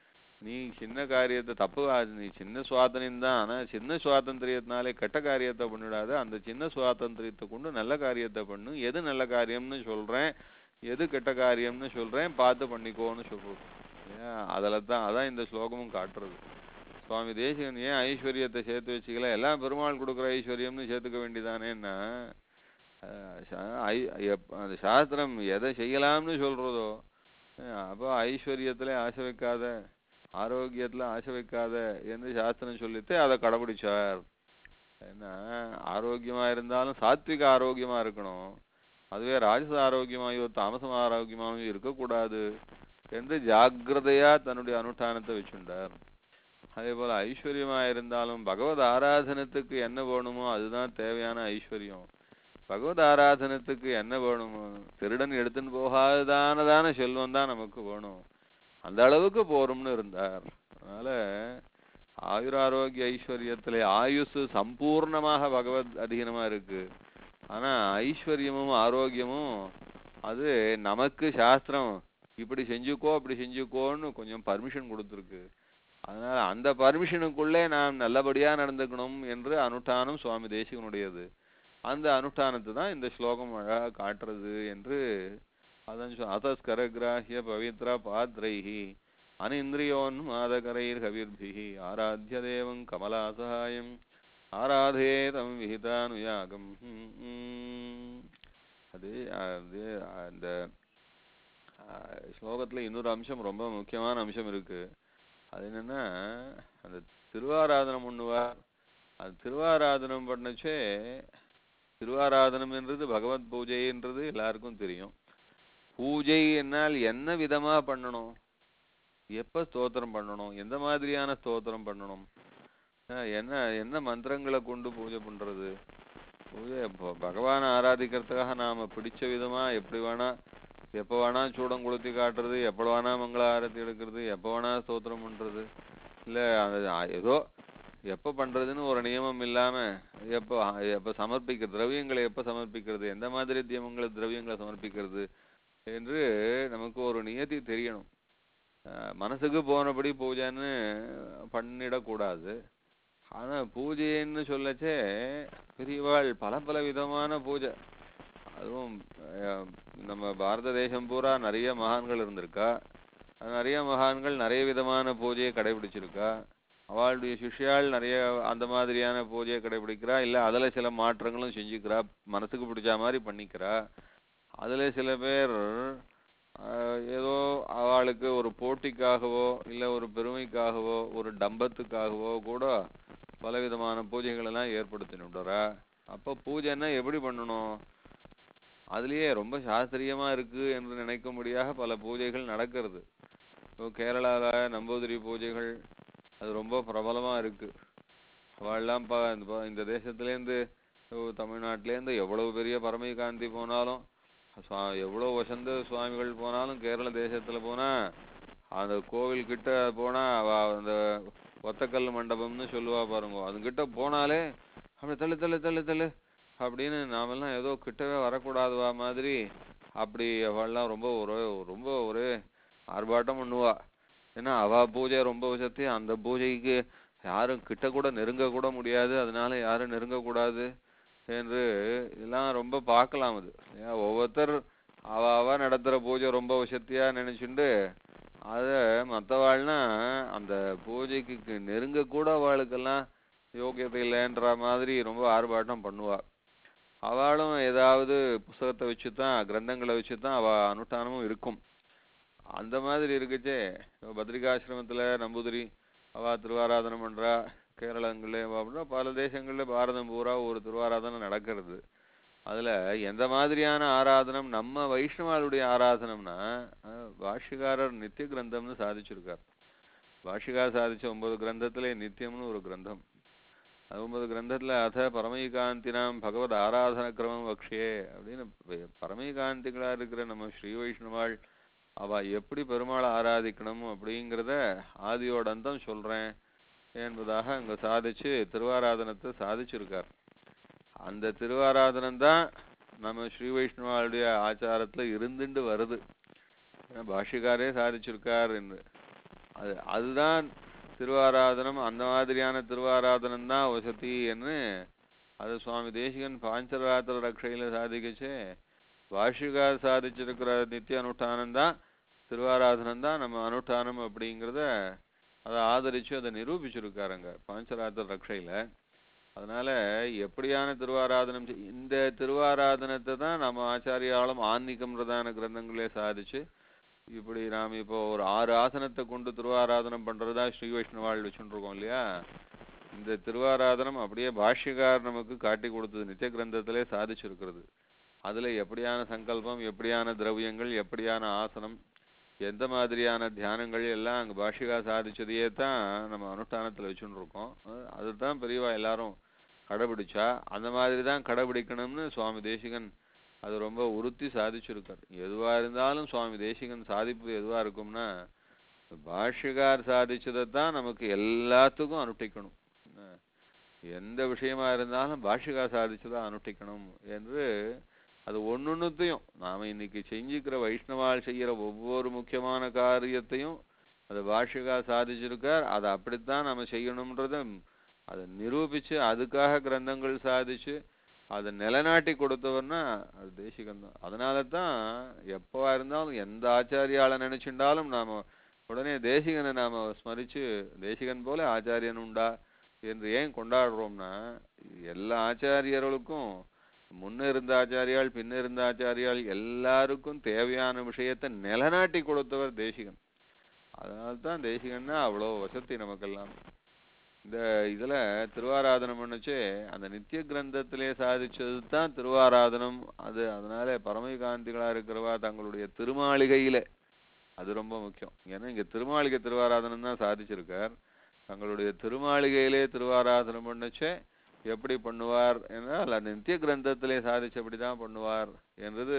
நீ சின்ன காரியத்தை தப்பு ஆ- நீ சின்ன சுவாதந்திரம் தான் ஆனா சின்ன சுவாதந்திரியத்தினாலே கெட்ட காரியத்தை பண்ணிடாத அந்த சின்ன சுவாதந்திரியத்தை கொண்டு நல்ல காரியத்தை பண்ணு எது நல்ல காரியம்னு சொல்றேன் எது கெட்ட காரியம்னு சொல்றேன் பார்த்து பண்ணிக்கோன்னு சொல்றது ஏன் அதில் தான் அதான் இந்த ஸ்லோகமும் காட்டுறது சுவாமி தேசிகன் ஏன் ஐஸ்வர்யத்தை சேர்த்து வச்சுக்கல எல்லாம் பெருமாள் கொடுக்குற ஐஸ்வர்யம்னு சேர்த்துக்க வேண்டியதானேன்னா அஹ் சா- ஐ- எப்- அந்த சாஸ்திரம் எதை செய்யலாம்னு சொல்றதோ அஹ் அப்போ ஐஸ்வர்யத்துல ஆசை வைக்காத ஆரோக்கியத்துல ஆசை வைக்காத என்று சாஸ்திரம் சொல்லிட்டு அதை கடைபிடிச்சார் ஏன்னா ஆரோக்கியமா இருந்தாலும் சாத்விக ஆரோக்கியமா இருக்கணும் அதுவே ராஜச ஆரோக்கியமாயோ தாமசம் ஆரோக்கியமாயோ இருக்கக்கூடாது என்று ஜாக்கிரதையா தன்னுடைய அனுஷ்டானத்தை வச்சுட்டார் அதே போல ஐஸ்வர்யமா இருந்தாலும் பகவத் ஆராதனத்துக்கு என்ன வேணுமோ அதுதான் தேவையான ஐஸ்வர்யம் பகவத் ஆராதனத்துக்கு என்ன வேணுமோ திருடன் எடுத்துன்னு போகாததானதான செல்வம் தான் நமக்கு வேணும் அந்த அளவுக்கு போரும்னு இருந்தார் அதனால ஆயுராரோக்கிய ஐஸ்வர்யத்திலே ஆயுசு சம்பூர்ணமாக பகவத் அதீனமா இருக்கு ஆனா ஐஸ்வர்யமும் ஆரோக்கியமும் அது நமக்கு சாஸ்திரம் இப்படி செஞ்சுக்கோ அப்படி செஞ்சுக்கோன்னு கொஞ்சம் பர்மிஷன் கொடுத்துருக்கு அதனால அந்த பர்மிஷனுக்குள்ளே நாம் நல்லபடியா நடந்துக்கணும் என்று அனுஷ்டானம் சுவாமி தேசிகனுடையது அந்த அனுஷ்டானத்தை தான் இந்த ஸ்லோகம் அழகா காட்டுறது என்று அதான் சொ- அதஸ்கரகிராஹ்ய பவித்ர பாத்ரைஹி அனிந்திரியோன்மாதகரைர் கவிர்பிஹி ஆராத்ய தேவம் கமலாசகாயம் ஆராதேதம் விஹிதானுயாகம் ஹம், ஹம். அது அது அந்த ஆஹ், ஸ்லோகத்துல இன்னொரு அம்சம் ரொம்ப முக்கியமான அம்சம் இருக்கு அது என்னன்னா அந்த திருவாராதனம் பண்ணுவார் அது திருவாராதனம் பண்ணச்சே திருவாராதனம் என்றது பகவத் பூஜைன்றது எல்லாருக்கும் தெரியும் பூஜை என்னால் என்ன விதமா பண்ணணும் எப்ப ஸ்தோத்திரம் பண்ணணும் எந்த மாதிரியான ஸ்தோத்திரம் பண்ணணும் அஹ் என்ன என்ன மந்திரங்களை கொண்டு பூஜை பண்றது பூஜை இப்போ பகவானை ஆராதிக்கிறதுக்காக நாம பிடிச்ச விதமா எப்படி வேணா எப்போ வேணா சூடம் கொளுத்தி காட்டுறது எப்போ வேணா மங்கள ஆரத்தி எடுக்கிறது எப்போ வேணா ஸ்தோத்திரம் பண்றது இல்ல அது அ- ஏதோ எப்போ பண்றதுன்னு ஒரு நியமம் இல்லாம எப்போ எப்போ சமர்ப்பிக்க திரவியங்களை எப்போ சமர்ப்பிக்கிறது எந்த மாதிரி தியமங்களை திரவியங்களை சமர்ப்பிக்கிறது என்று நமக்கு ஒரு நியதி தெரியணும் அஹ் மனசுக்கு போனபடி பூஜைன்னு பண்ணிடக்கூடாது ஆனா பூஜைன்னு சொல்லச்சே பெரியவாள் பல பல விதமான பூஜை அதுவும் அஹ், நம்ம பாரத தேசம் பூரா நிறைய மகான்கள் இருந்திருக்கா அது நிறைய மகான்கள் நிறைய விதமான பூஜையை கடைபிடிச்சிருக்கா அவளுடைய சிஷ்யாள் நிறைய அந்த மாதிரியான பூஜையை கடைபிடிக்கிறா இல்ல அதுல சில மாற்றங்களும் செஞ்சுக்கிறா மனசுக்கு பிடிச்ச மாதிரி பண்ணிக்கிறா அதுல சில பேர் ஆஹ், ஏதோ அவளுக்கு ஒரு போட்டிக்காகவோ இல்ல ஒரு பெருமைக்காகவோ ஒரு டம்பத்துக்காகவோ கூட பலவிதமான பூஜைகள் எல்லாம் ஏற்படுத்தினுடுறா அப்ப பூஜைன்னா எப்படி பண்ணணும் அதுலயே ரொம்ப சாஸ்திரியமா இருக்கு என்று நினைக்கும்படியாக பல பூஜைகள் நடக்கிறது இப்போ கேரளால நம்பூதிரி பூஜைகள் அது ரொம்ப பிரபலமா இருக்கு அவள்லாம் பா இந்த பா- இந்த தேசத்துலேருந்து தமிழ்நாட்டிலேருந்து எவ்வளவு பெரிய பரமகாந்தி போனாலும் சுவா- எவ்வளவு வசந்த சுவாமிகள் போனாலும் கேரள தேசத்துல போனா அந்த கோவில் கிட்ட போனா அவ அந்த ஒத்தக்கல் மண்டபம்னு சொல்லுவா பாருங்க அதுகிட்ட போனாலே அப்படி தள்ளு தள்ளு தள்ளு தள்ளு அப்படின்னு நாமெல்லாம் ஏதோ கிட்டவே வரக்கூடாதுவா மாதிரி அப்படி அவள்லாம் ரொம்ப ஒரு ரொம்ப ஒரு ஆர்ப்பாட்டம் பண்ணுவா ஏன்னா அவ பூஜை ரொம்ப வசத்தி அந்த பூஜைக்கு யாரும் கிட்ட கூட நெருங்க கூட முடியாது அதனால யாரும் நெருங்க கூடாது என்று இதெல்லாம் ரொம்ப பார்க்கலாம் அது ஏன் ஒவ்வொருத்தர் அவ அவ நடத்துற பூஜை ரொம்ப வசத்தியா நினைச்சுண்டு அத மத்தவாள்னா அந்த பூஜைக்கு கி- நெருங்க கூட அவளுக்கெல்லாம் யோகியதை இல்லைன்ற மாதிரி ரொம்ப ஆர்ப்பாட்டம் பண்ணுவா அவளும் ஏதாவது புஸ்தகத்தை வச்சுதான் கிரந்தங்களை வச்சுதான் அவ அனுஷ்டானமும் இருக்கும் அந்த மாதிரி இருக்குச்சே இப்ப பத்ரிகாசிரமத்துல நம்பூதிரி அவ திருவாராதனம் பண்றா கேரளங்கள்ல அவ அப்படின்னா பல தேசங்கள்ல பாரதம் பூரா ஒரு திருவாராதனை நடக்கிறது அதுல எந்த மாதிரியான ஆராதனம் நம்ம வைஷ்ணவாளுடைய ஆராதனம்னா அஹ், பாஷ்யக்காரர் நித்திய கிரந்தம்னு சாதிச்சிருக்கார் பாஷ்யக்காரர் சாதிச்ச ஒன்பது கிரந்தத்திலே நித்தியம்னு ஒரு கிரந்தம் அது ஒன்பது கிரந்தத்துல அத பரமைகாந்தினாம் பகவத் ஆராதன கிரமம் வக்ஷே அப்படின்னு ப- பரமைகாந்திகளா இருக்கிற நம்ம ஸ்ரீ வைஷ்ணவாள் அவ எப்படி பெருமாளை ஆராதிக்கணும் அப்படிங்கிறத ஆதியோட அந்தம் சொல்றேன் என்பதாக அங்க சாதிச்சு திருவாராதனத்தை சாதிச்சிருக்கார் அந்த திருவாராதனம் தான் நம்ம ஸ்ரீ வைஷ்ணவாளுடைய ஆச்சாரத்துல இருந்துட்டு வருது ஏன்னா பாஷ்யக்காரே சாதிச்சிருக்கார் என்று அது அதுதான் திருவாராதனம் அந்த மாதிரியான திருவாராதனம் தான் வசதி என்று அது சுவாமி தேசிகன் பாஞ்சராத்திர ரக்ஷையில சாதிக்கச்சே பாஷ்யகார் சாதிச்சிருக்கிற நித்திய அனுஷ்டானம் தான் திருவாராதனம் தான் நம்ம அனுஷ்டானம் அப்படிங்கிறத அதை ஆதரிச்சு அதை நிரூபிச்சிருக்காருங்க பாஞ்சராத்திர ரக்ஷையில அதனால எப்படியான திருவாராதனம் செய்- இந்த திருவாராதனத்தை தான் நம்ம ஆச்சாரியாலும் ஆன்மீகம் பிரதான கிரந்தங்களே சாதிச்சு இப்படி நாம் இப்போ ஒரு ஆறு ஆசனத்தை கொண்டு திருவாராதனம் பண்றதா ஸ்ரீ வைஷ்ணவாள் வச்சுட்டு இருக்கோம் இல்லையா இந்த திருவாராதனம் அப்படியே பாஷ்யக்கார் நமக்கு காட்டி கொடுத்தது நித்திய கிரந்தத்திலே சாதிச்சிருக்கிறது அதுல எப்படியான சங்கல்பம் எப்படியான திரவியங்கள் எப்படியான ஆசனம் எந்த மாதிரியான தியானங்கள் எல்லாம் அங்க பாஷிகா சாதிச்சதையே தான் நம்ம அனுஷ்டானத்துல வச்சுட்டு இருக்கோம் அஹ் அதுதான் பெரியவா எல்லாரும் கடைபிடிச்சா அந்த மாதிரி தான் கடைபிடிக்கணும்னு சுவாமி தேசிகன் அது ரொம்ப உறுத்தி சாதிச்சிருக்கார் எதுவா இருந்தாலும் சுவாமி தேசிகன் சாதிப்பு எதுவா இருக்கும்னா பாஷ்யகார் சாதிச்சதை தான் நமக்கு எல்லாத்துக்கும் அனுஷ்டிக்கணும் என்ன? எந்த விஷயமா இருந்தாலும் பாஷ்யகார் சாதிச்சதை அனுஷ்டிக்கணும் என்று அது ஒன்னொன்னுத்தையும் நாம இன்னைக்கு செஞ்சுக்கிற வைஷ்ணவால் செய்யற ஒவ்வொரு முக்கியமான காரியத்தையும் அது பாஷ்யகா சாதிச்சிருக்கார் அதை அப்படித்தான் நம்ம செய்யணும்ன்றத அதை நிரூபிச்சு அதுக்காக கிரந்தங்கள் சாதிச்சு அதை நிலைநாட்டி கொடுத்தவர்னா அது தேசிகன் தான் அதனால தான் எப்பவா இருந்தாலும் எந்த ஆச்சாரியால நினைச்சுண்டாலும் நாம உடனே தேசிகனை நாம ஸ்மரிச்சு தேசிகன் போல ஆச்சாரியன் உண்டா என்று ஏன் கொண்டாடுறோம்னா எல்லா ஆச்சாரியர்களுக்கும் முன்ன இருந்த ஆச்சாரியால் பின்ன இருந்த ஆச்சாரியால் எல்லாருக்கும் தேவையான விஷயத்தை நிலநாட்டி கொடுத்தவர் தேசிகன் அதனால தான் தேசிகன்னா அவ்வளோ வசதி நமக்கெல்லாம் இந்த இதுல திருவாராதனம் பண்ணுச்சே அந்த நித்திய கிரந்தத்திலே சாதிச்சது தான் திருவாராதனம் அது அதனால பரமகாந்திகளா இருக்கிறவா தங்களுடைய திருமாளிகையில அது ரொம்ப முக்கியம் ஏன்னா இங்க திருமாளிகை திருவாராதனம் தான் சாதிச்சிருக்கார் தங்களுடைய திருமாளிகையிலே திருவாராதனம் பண்ணுச்சே எப்படி பண்ணுவார் என்றால் அந்த நித்திய கிரந்தத்திலே சாதிச்சபடி தான் பண்ணுவார் என்றது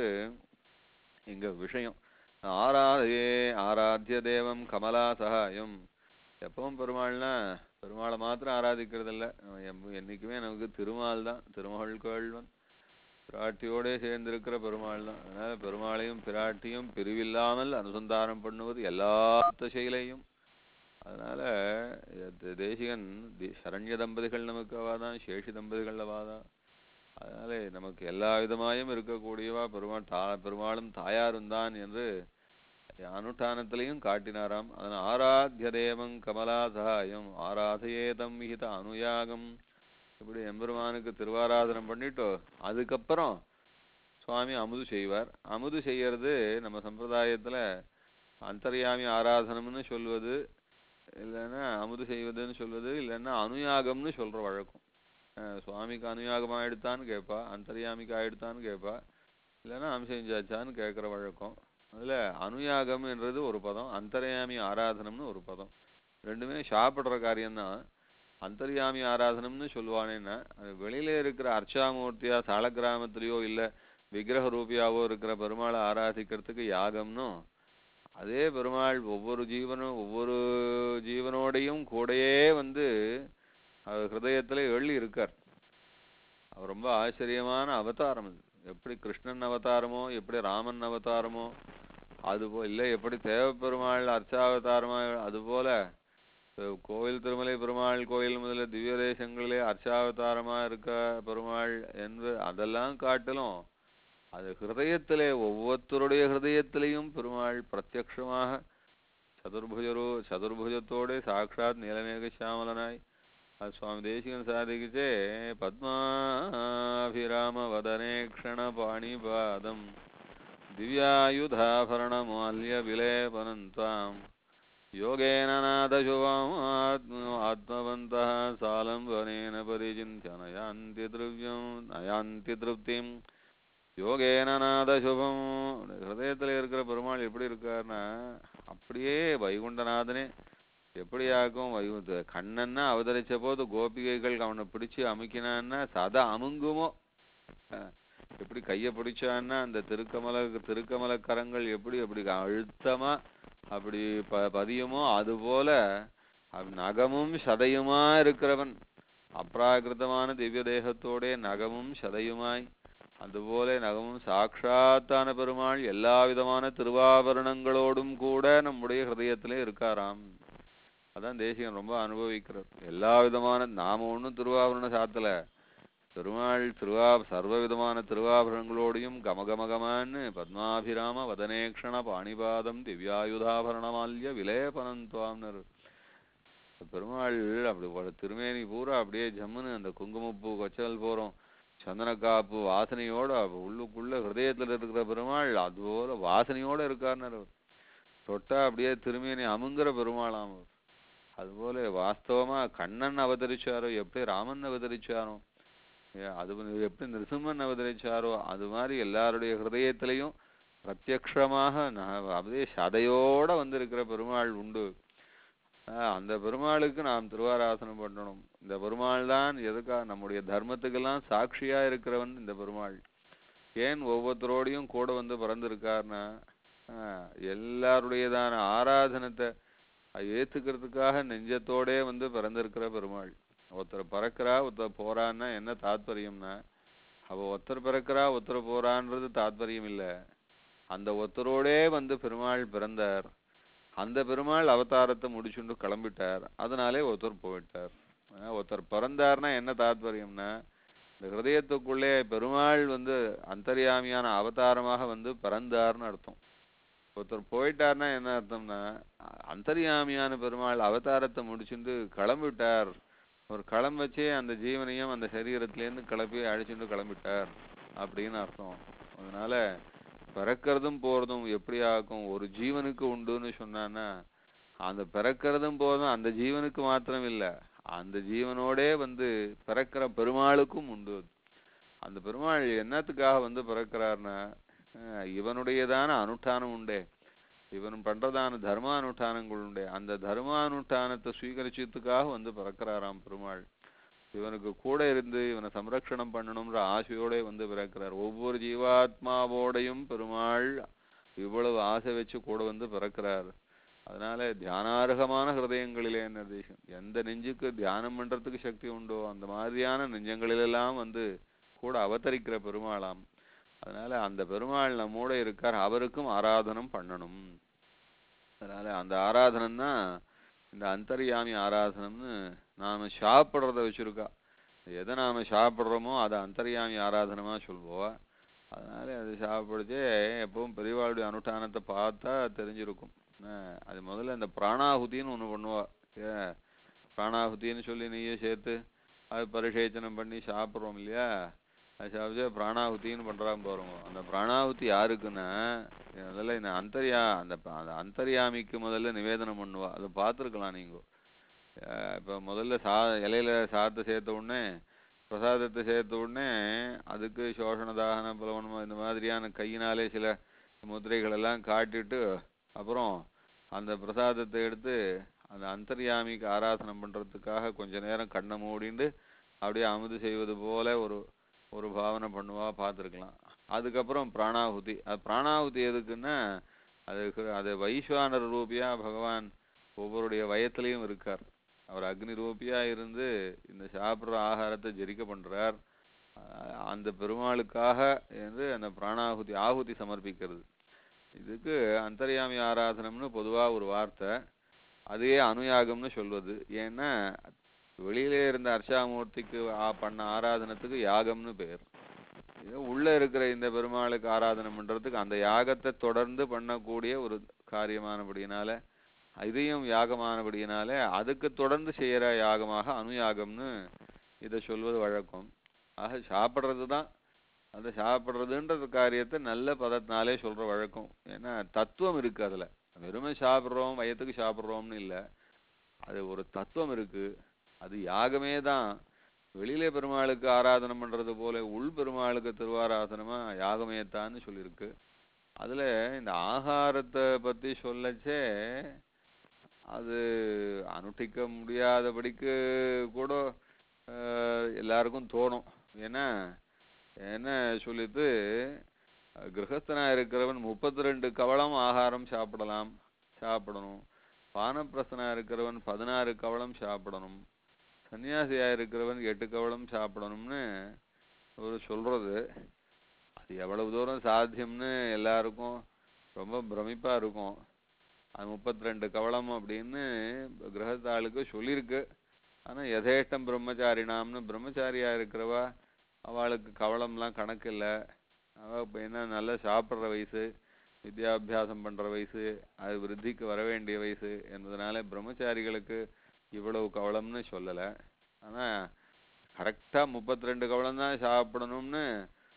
இங்க விஷயம் ஆராதே ஆராத்திய தேவம் கமலா சகாயம் எப்பவும் பெருமாள்னா பெருமாளை மாத்திரம் ஆராதிக்கிறது இல்ல நம்ம எம்- என்னைக்குமே நமக்கு திருமால் தான் திருமகள் கேள்வன் பிராட்டியோடே சேர்ந்திருக்கிற பெருமாள் தான் அதனால பெருமாளையும் பிராட்டியும் பிரிவில்லாமல் அனுசந்தானம் பண்ணுவது எல்லா செயலையும் அதனால இது தேசிகன் தி- சரண்ய தம்பதிகள் நமக்கு அவாதான் சேஷி தம்பதிகள் அவாதான் அதனால நமக்கு எல்லா விதமாயும் இருக்கக்கூடியவா பெருமாள் தா பெருமாளும் தாயாரும் தான் என்று அனுஷ்டானத்திலையும் காட்டினாராம் அதனால் ஆராத்திய தேவம் கமலா சகாயம் ஆராதயேதம் விகித அனுயாகம் இப்படி எம்பெருமானுக்கு திருவாராதனம் பண்ணிட்டு அதுக்கப்புறம் சுவாமி அமுது செய்வார் அமுது செய்யறது நம்ம சம்பிரதாயத்துல அந்தர்யாமி ஆராதனம்னு சொல்வது இல்லைன்னா அமுது செய்வதுன்னு சொல்வது இல்லைன்னா அனுயாகம்னு சொல்ற வழக்கம் அஹ் சுவாமிக்கு அனுயாகம் ஆயிடுத்தான்னு கேட்பா அந்தர்யாமிக்கு ஆயிடுத்தான்னு கேட்பா இல்லைன்னா அம்சம் செஞ்சாச்சான்னு கேட்குற வழக்கம் அதுல அனுயாகம் என்றது ஒரு பதம் அந்தர்யாமி ஆராதனம்னு ஒரு பதம் ரெண்டுமே சாப்பிடுற காரியம்தான் அந்தர்யாமி ஆராதனம்னு சொல்லுவானேன்னா அது வெளியில இருக்கிற அர்ச்சாமூர்த்தியா சால கிராமத்திலேயோ இல்ல விக்கிரக ரூபியாவோ இருக்கிற பெருமாளை ஆராதிக்கிறதுக்கு யாகம்னும் அதே பெருமாள் ஒவ்வொரு ஜீவனும் ஒவ்வொரு ஜீவனோடையும் கூடயே வந்து அவர் ஹிருதயத்துல எள்ளி இருக்கார் அவர் ரொம்ப ஆச்சரியமான அவதாரம் அது எப்படி கிருஷ்ணன் அவதாரமோ எப்படி ராமன் அவதாரமோ அதுபோ இல்லை எப்படி தேவப்பெருமாள் அர்ச்சாவதாரமா அதுபோல அஹ் கோவில் திருமலை பெருமாள் கோயில் முதல திவ்ய தேசங்களிலே அர்ச்சாவதாரமா இருக்க பெருமாள் என்று அதெல்லாம் காட்டிலும் அது ஹிருதயத்திலே ஒவ்வொருத்தருடைய ஹிருதயத்திலையும் பெருமாள் பிரத்யக்ஷமாக சதுர்புஜரோ சதுர்புஜத்தோட சாட்சாத் நீலமேக சியாமலனாய் அது சுவாமி தேசிகன் சாதிக்குச்சே பத்மாபிராம வதனேக்ஷண பாணிபாதம் திவ்யாயுதாபரணமால்ய விலேபனந்தாம் योगेन नादशुभम् आत्म आत्मवन्तः सालम्बनेन परिचिन्त्य नयान्ति द्रव्यम् नयान्ति திருப்திம் யோகேன நாதசுபம் ஹிருதயத்துல இருக்கிற பெருமாள் எப்படி இருக்காருன்னா அப்படியே வைகுண்டநாதனே எப்படியாக்கும் வைகுண்ட கண்ணன்னா அவதரிச்ச போது கோபிகைகள் அவனை பிடிச்சு அமுக்கினான்னா சதா அமுங்குமோ அஹ், எப்படி கைய பிடிச்சான்னா அந்த திருக்கமல திருக்கமல கரங்கள் எப்படி அப்படி அழுத்தமா அப்படி ப பதியுமோ அதுபோல அவன் நகமும் சதையுமா இருக்கிறவன் அப்ராகிருதமான திவ்ய தேகத்தோடே நகமும் சதையுமாய் அதுபோல நகமும் சாட்சாத்தான பெருமாள் எல்லா விதமான திருவாபரணங்களோடும் கூட நம்முடைய ஹிருதயத்திலே இருக்காராம் அதான் தேசியம் ரொம்ப அனுபவிக்கிறார் எல்லா விதமான நாம ஒண்ணும் திருவாபரணம் சாத்தல பெருமாள் திருவா சர்வ விதமான திருவாபரணங்களோடையும் கமகமகமான்னு பத்மாபிராம வதனேக்ஷண பாணிபாதம் திவ்யாயுதாபரணமால்ய விலேபனந்துவாம்னர் பெருமாள் அப்படி ஒரு திருமேனி பூரா அப்படியே ஜம்முன்னு அந்த குங்குமப்பூ கொச்சல் போறோம் சந்தனக்காப்பு வாசனையோட அப்ப உள்ளுக்குள்ள ஹிருதயத்துல இருக்கிற பெருமாள் அதுபோல வாசனையோட இருக்காருன்னாரு அவர். தொட்டா அப்படியே திருமேனி அமுங்குற பெருமாளாம் அவர். அதுபோல வாஸ்தவமா கண்ணன் அவதரிச்சாரோ எப்படி ராமன் அவதரிச்சாரோ ஏ, அது வந்து எப்படி நிருசிம்மன் அவதரிச்சாரோ அது மாதிரி எல்லாருடைய ஹிருதயத்திலையும் பிரத்யக்ஷமாக ந- அப்படியே சதையோட வந்திருக்கிற பெருமாள் உண்டு ஆஹ் அந்த பெருமாளுக்கு நாம் திருவாராசனம் பண்ணணும் இந்த பெருமாள் தான் எதுக்கா நம்முடைய தர்மத்துக்கெல்லாம் சாட்சியா இருக்கிறவன் இந்த பெருமாள் ஏன் ஒவ்வொருத்தரோடையும் கூட வந்து பிறந்திருக்காருன்னா ஆஹ் எல்லாருடையதான ஆராதனத்தை அது ஏத்துக்கிறதுக்காக நெஞ்சத்தோடே வந்து பிறந்திருக்கிற பெருமாள் ஒருத்தர் பறக்கிறா ஒருத்தர் போறான்னா என்ன தாத்பரியம்னா அவ ஒருத்தர் பிறக்கிறா ஒருத்தர் போறான்றது தாத்பரியம் இல்ல அந்த ஒருத்தரோடே வந்து பெருமாள் பிறந்தார் அந்த பெருமாள் அவதாரத்தை முடிச்சுண்டு கிளம்பிட்டார் அதனாலே ஒருத்தர் போயிட்டார் ஆஹ் ஒருத்தர் பிறந்தார்னா என்ன தாத்பரியம்னா இந்த ஹிருதயத்துக்குள்ளே பெருமாள் வந்து அந்தர்யாமியான அவதாரமாக வந்து பிறந்தார்னு அர்த்தம் ஒருத்தர் போயிட்டார்னா என்ன அர்த்தம்னா அ- அந்தர்யாமியான பெருமாள் அவதாரத்தை முடிச்சுட்டு கிளம்பிட்டார் ஒரு களம் வச்சே அந்த ஜீவனையும் அந்த சரீரத்திலேருந்து கிளப்பி அழைச்சிட்டு கிளம்பிட்டார் அப்படின்னு அர்த்தம் அதனால பிறக்கிறதும் போறதும் எப்படி ஆகும் ஒரு ஜீவனுக்கு உண்டுன்னு சொன்னான்னா அந்த பிறக்கிறதும் போறதும் அந்த ஜீவனுக்கு மாத்திரம் இல்ல அந்த ஜீவனோடே வந்து பிறக்கிற பெருமாளுக்கும் உண்டு அது. அந்த பெருமாள் என்னத்துக்காக வந்து பிறக்கிறார்னா அஹ் இவனுடையதான அனுஷ்டானம் உண்டே இவன் பண்றதான தர்மானுஷ்டானங்கள் உண்டே அந்த தர்மானுஷ்டானத்தை ஸ்வீகரிச்சதுக்காக வந்து பிறக்கிறாராம் பெருமாள் இவனுக்கு கூட இருந்து இவனை சம்ரக்ஷணம் பண்ணணும்ன்ற ஆசையோட வந்து பிறக்கிறார் ஒவ்வொரு ஜீவாத்மாவோடையும் பெருமாள் இவ்வளவு ஆசை வச்சு கூட வந்து பிறக்கிறார் அதனால தியானார்ஹமான ஹிருதயங்களிலே என்ன தேசம் எந்த நெஞ்சுக்கு தியானம் பண்றதுக்கு சக்தி உண்டோ அந்த மாதிரியான நெஞ்சங்களிலெல்லாம் வந்து கூட அவதரிக்கிற பெருமாளாம் அதனால அந்த பெருமாள் நம்மோட இருக்கார் அவருக்கும் ஆராதனம் பண்ணணும் அதனால அந்த ஆராதனம் தான் இந்த அந்தர்யாமி ஆராதனம்னு நாம சாப்பிடுறத வச்சிருக்கா எதை நாம சாப்பிடுறோமோ அதை அந்தர்யாமி ஆராதனமா சொல்லுவோம் அதனால அது சாப்பிடுச்சே எப்பவும் பெரியவாளுடைய அனுஷ்டானத்தை பார்த்தா தெரிஞ்சிருக்கும் அஹ் அது முதல்ல இந்த பிராணாகுதின்னு ஒண்ணு பண்ணுவா ஏன் பிராணாகுதின்னு சொல்லி நெய்யை சேர்த்து அது பரிசேச்சனம் பண்ணி சாப்பிட்றோம் இல்லையா அது சாப்பிட்டு பிராணாகுதின்னு பண்றாங்க பாருங்க அந்த பிராணாகுதி யாருக்குன்னா முதல்ல இந்த அந்தர்யா அந்த ப- அந்த அந்தர்யாமிக்கு முதல்ல நிவேதனம் பண்ணுவா அதை பார்த்துருக்கலாம் நீங்க அஹ் இப்ப முதல்ல சா இலையில சாதத்தை சேர்த்த உடனே பிரசாதத்தை சேர்த்த உடனே அதுக்கு சோஷண தாகன பலவனம் இந்த மாதிரியான கையினாலே சில முத்திரைகள் எல்லாம் காட்டிட்டு அப்புறம் அந்த பிரசாதத்தை எடுத்து அந்த அந்தர்யாமிக்கு ஆராதனம் பண்றதுக்காக கொஞ்ச நேரம் கண்ணை மூடிண்டு அப்படியே அமுது செய்வது போல ஒரு ஒரு பாவனை பண்ணுவா பார்த்துருக்கலாம் அதுக்கப்புறம் பிராணாகுதி அது பிராணாகுதி எதுக்குன்னா அதுக்கு அது வைஸ்வானர் ரூபியா பகவான் ஒவ்வொருடைய வயத்திலையும் இருக்கார் அவர் அக்னி ரூபியா இருந்து இந்த சாப்பிட்ற ஆகாரத்தை ஜெரிக்க பண்றார் அஹ் அந்த பெருமாளுக்காக என்று அந்த பிராணாகுதி ஆகுதி சமர்ப்பிக்கிறது இதுக்கு அந்தர்யாமி ஆராதனம்னு பொதுவா ஒரு வார்த்தை அதையே அனுயாகம்னு சொல்வது ஏன்னா வெளியிலே இருந்த அர்ச்சாமூர்த்திக்கு ஆ- பண்ண ஆராதனத்துக்கு யாகம்னு பேர் இது உள்ள இருக்கிற இந்த பெருமாளுக்கு ஆராதனம் பண்றதுக்கு அந்த யாகத்தை தொடர்ந்து பண்ணக்கூடிய ஒரு காரியமானபடியினால இதையும் யாகமானபடியினால அதுக்கு தொடர்ந்து செய்யற யாகமாக அனுயாகம்னு இதை சொல்வது வழக்கம் ஆக சாப்பிடுறது தான் அந்த சாப்பிடுறதுன்ற காரியத்தை நல்ல பதத்தினாலே சொல்ற வழக்கம் ஏன்னா தத்துவம் இருக்கு அதுல வெறுமை சாப்பிடுறோம் வயத்துக்கு சாப்பிடுறோம்னு இல்ல அது ஒரு தத்துவம் இருக்கு அது யாகமே தான் வெளியிலே பெருமாளுக்கு ஆராதனை பண்றது போல உள் பெருமாளுக்கு திருவாராதனமா யாகமே தான்னு சொல்லியிருக்கு அதுல இந்த ஆகாரத்தை பத்தி சொல்லச்சே அது அனுஷ்டிக்க முடியாதபடிக்கு கூட ஆஹ், எல்லாருக்கும் தோணும் ஏன்னா என்ன சொல்லிட்டு அஹ், கிரகஸ்தனா இருக்கிறவன் முப்பத்தி ரெண்டு கவளம் ஆகாரம் சாப்பிடலாம் சாப்பிடணும் வானப்பிரசனா இருக்கிறவன் பதினாறு கவளம் சாப்பிடணும் சன்னியாசியா இருக்கிறவன் எட்டு கவளம் சாப்பிடணும்னு ஒரு சொல்றது அது எவ்வளவு தூரம் சாத்தியம்னு எல்லாருக்கும் ரொம்ப பிரமிப்பா இருக்கும் அது முப்பத்தி ரெண்டு கவளம் அப்படின்னு கிரகத்தாளுக்கு சொல்லியிருக்கு ஆனா யதேஷ்டம் பிரம்மச்சாரினாம்னு பிரம்மச்சாரியா இருக்கிறவா அவளுக்கு கவளம்லாம் கணக்கு இல்ல அவ இப்ப என்ன நல்லா சாப்பிடுற வயசு வித்யாபியாசம் பண்ற வயசு அது விருத்திக்கு வர வேண்டிய வயசு என்பதனால பிரம்மச்சாரிகளுக்கு இவ்வளவு கவளம்னு சொல்லல ஆனா கரெக்டா முப்பத்தி ரெண்டு கவளம் தான் சாப்பிடணும்னு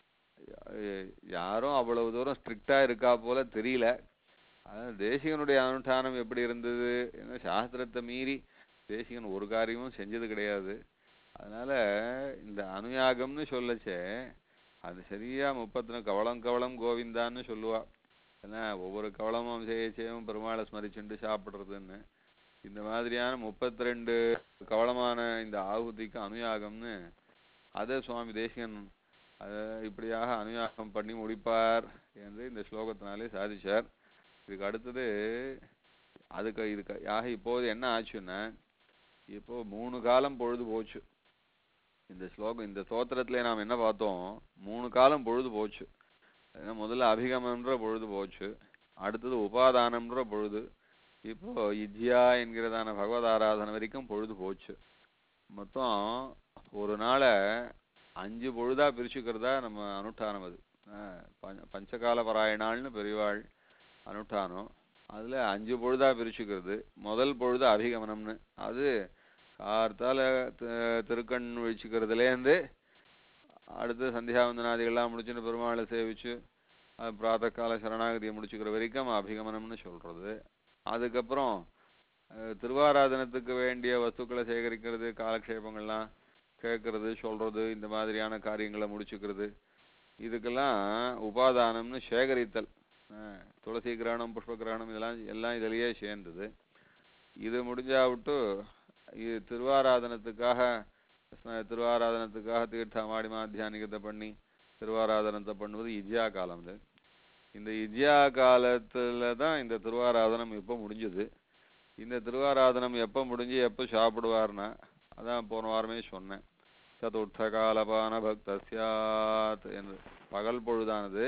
யா- யாரும் அவ்வளவு தூரம் ஸ்ட்ரிக்டா இருக்கா போல தெரியல அதான் தேசிகனுடைய அனுஷ்டானம் எப்படி இருந்தது என்ன சாஸ்திரத்தை மீறி தேசிகன் ஒரு காரியமும் செஞ்சது கிடையாது அதனால இந்த அனுயாகம்னு சொல்லச்சே அது சரியா முப்பத்தி கவளம் கவளம் கோவிந்தான்னு சொல்லுவா ஏன்னா ஒவ்வொரு கவளமும் செய்யச்சேவும் பெருமாளை ஸ்மரிச்சுண்டு சாப்பிடுறதுன்னு இந்த மாதிரியான முப்பத்தி ரெண்டு கவளமான இந்த ஆகுதிக்கு அனுயாகம்னு அதை சுவாமி தேசிகன் அதை இப்படியாக அனுயாகம் பண்ணி முடிப்பார் என்று இந்த ஸ்லோகத்தினாலே சாதிச்சார் இதுக்கு அடுத்தது அதுக்கு இதுக்கு ஆக இப்போது என்ன ஆச்சுன்னா இப்போ மூணு காலம் பொழுது போச்சு இந்த ஸ்லோகம் இந்த ஸ்தோத்திரத்திலே நாம் என்ன பார்த்தோம் மூணு காலம் பொழுது போச்சு ஏன்னா முதல்ல அபிகமன்ற பொழுது போச்சு அடுத்தது உபாதானம்ன்ற பொழுது இப்போ இஜ்யா என்கிறதான பகவத் ஆராதனை வரைக்கும் பொழுது போச்சு மொத்தம் ஒரு நாளை அஞ்சு பொழுதா பிரிச்சுக்கிறதா நம்ம அனுஷ்டானம் அது ஆஹ் பஞ்ச- பஞ்சகால பராயணாள்னு பெரியவாள் அனுஷ்டானம் அதுல அஞ்சு பொழுதா பிரிச்சுக்கிறது முதல் பொழுது அபிகமனம்னு அது கார்த்தால தி- திருக்கண் விழிச்சுக்கிறதுலேருந்து அடுத்து சந்தியாவந்தனாதிகள்லாம் முடிச்சுட்டு பெருமாளை சேவிச்சு அது பிராத்தகால சரணாகதியை முடிச்சுக்கிற வரைக்கும் அபிகமனம்னு சொல்றது அதுக்கப்புறம் அஹ், திருவாராதனத்துக்கு வேண்டிய வஸ்துக்களை சேகரிக்கிறது காலக்ஷேபங்கள்லாம் கேட்கறது சொல்றது இந்த மாதிரியான காரியங்களை முடிச்சுக்கிறது இதுக்கெல்லாம் உபாதானம்னு சேகரித்தல் அஹ், துளசி கிரகணம் புஷ்ப கிரகணம் இதெல்லாம் எல்லாம் இதுலயே சேர்ந்தது இது முடிஞ்சா விட்டு இது திருவாராதனத்துக்காக ஸ்ன- திருவாராதனத்துக்காக தீர்த்த மாடி மாத்தியானிகத்தை பண்ணி திருவாராதனத்தை பண்ணுவது இஜ்யா காலம் இது இந்த இஜ்யா காலத்துல தான் இந்த திருவாராதனம் எப்போ முடிஞ்சது இந்த திருவாராதனம் எப்போ முடிஞ்சு எப்போ சாப்பிடுவார்னா அதான் போன வாரமே சொன்னேன் சதுர்த்த காலபான பக்தஸ்யாத் என்று பகல் பொழுதானது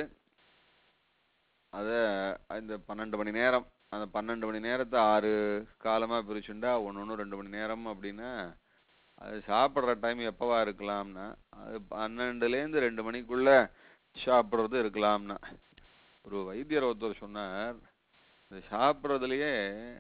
அத இந்த பன்னெண்டு மணி நேரம் அந்த பன்னெண்டு மணி நேரத்தை ஆறு காலமா பிரிச்சுண்டா ஒன்று ஒன்று ரெண்டு மணி நேரம் அப்படின்னா அது சாப்பிட்ற டைம் எப்பவா இருக்கலாம்னா அது பன்னெண்டுலேருந்து ரெண்டு மணிக்குள்ள சாப்பிட்றது இருக்கலாம்னா ஒரு வைத்தியர் ஒருத்தர் சொன்னார் இந்த சாப்பிட்றதுலயே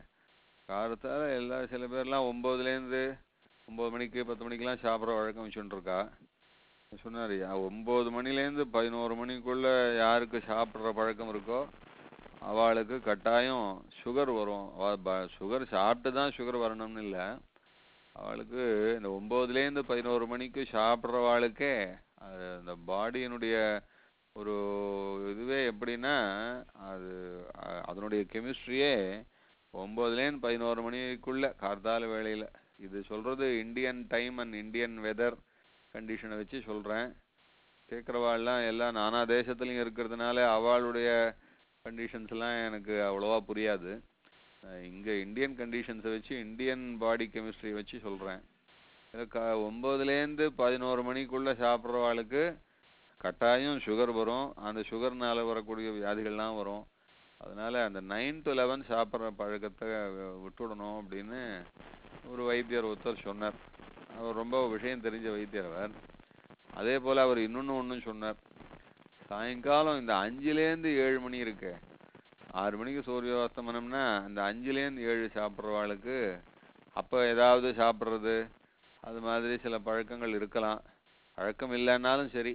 காலத்தால எல்லா சில பேர்லாம் ஒம்போதுலேருந்து ஒம்பது மணிக்கு பத்து மணிக்கெல்லாம் சாப்பிட்ற வழக்கம் வச்சுட்டு இருக்கா சொன்னார் ஒம்பது மணிலேருந்து பதினோரு மணிக்குள்ள யாருக்கு சாப்பிட்ற பழக்கம் இருக்கோ அவளுக்கு கட்டாயம் சுகர் வரும் சுகர் சாப்பிட்டு தான் சுகர் வரணும்னு இல்லை அவளுக்கு இந்த ஒம்போதுலேருந்து பதினோரு மணிக்கு சாப்பிட்றவாளுக்கே அது அந்த பாடியினுடைய ஒரு இதுவே எப்படின்னா அது அ- அதனுடைய கெமிஸ்ட்ரியே ஒம்போதுலேருந்து பதினோரு மணிக்குள்ள கார்த்தால வேளையில இது சொல்றது Indian time and Indian weather கண்டிஷனை வச்சு சொல்றேன் கேட்குறவாள்லாம் எல்லாம் நானா தேசத்துலயும் இருக்கிறதுனால அவளுடைய கண்டிஷன்ஸ் எல்லாம் எனக்கு அவ்வளவா புரியாது அஹ் இங்க இந்தியன் கண்டிஷன்ஸை வச்சு இந்தியன் பாடி கெமிஸ்ட்ரி வச்சு சொல்றேன் இதுல க- ஒன்பதுலேருந்து பதினோரு மணிக்குள்ள சாப்பிட்றவாளுக்கு கட்டாயம் சுகர் வரும் அந்த சுகர்னால வரக்கூடிய வியாதிகள்லாம் வரும் அதனால அந்த நைன் டு லெவன் சாப்பிட்ற பழக்கத்தை வி- விட்டுடணும் அப்படின்னு ஒரு வைத்தியர் ஒருத்தர் சொன்னார் அவர் ரொம்ப விஷயம் தெரிஞ்ச வைத்தியர் அவர் அதே போல அவர் இன்னொன்னு ஒன்றும் சொன்னார் சாயங்காலம் இந்த அஞ்சுலேருந்து ஏழு மணி இருக்கு ஆறு மணிக்கு சூரியோஸ்தமனம்னா அந்த அஞ்சுலேருந்து ஏழு சாப்பிட்றவாளுக்கு அப்போ ஏதாவது சாப்பிட்றது அது மாதிரி சில பழக்கங்கள் இருக்கலாம் பழக்கம் இல்லைன்னாலும் சரி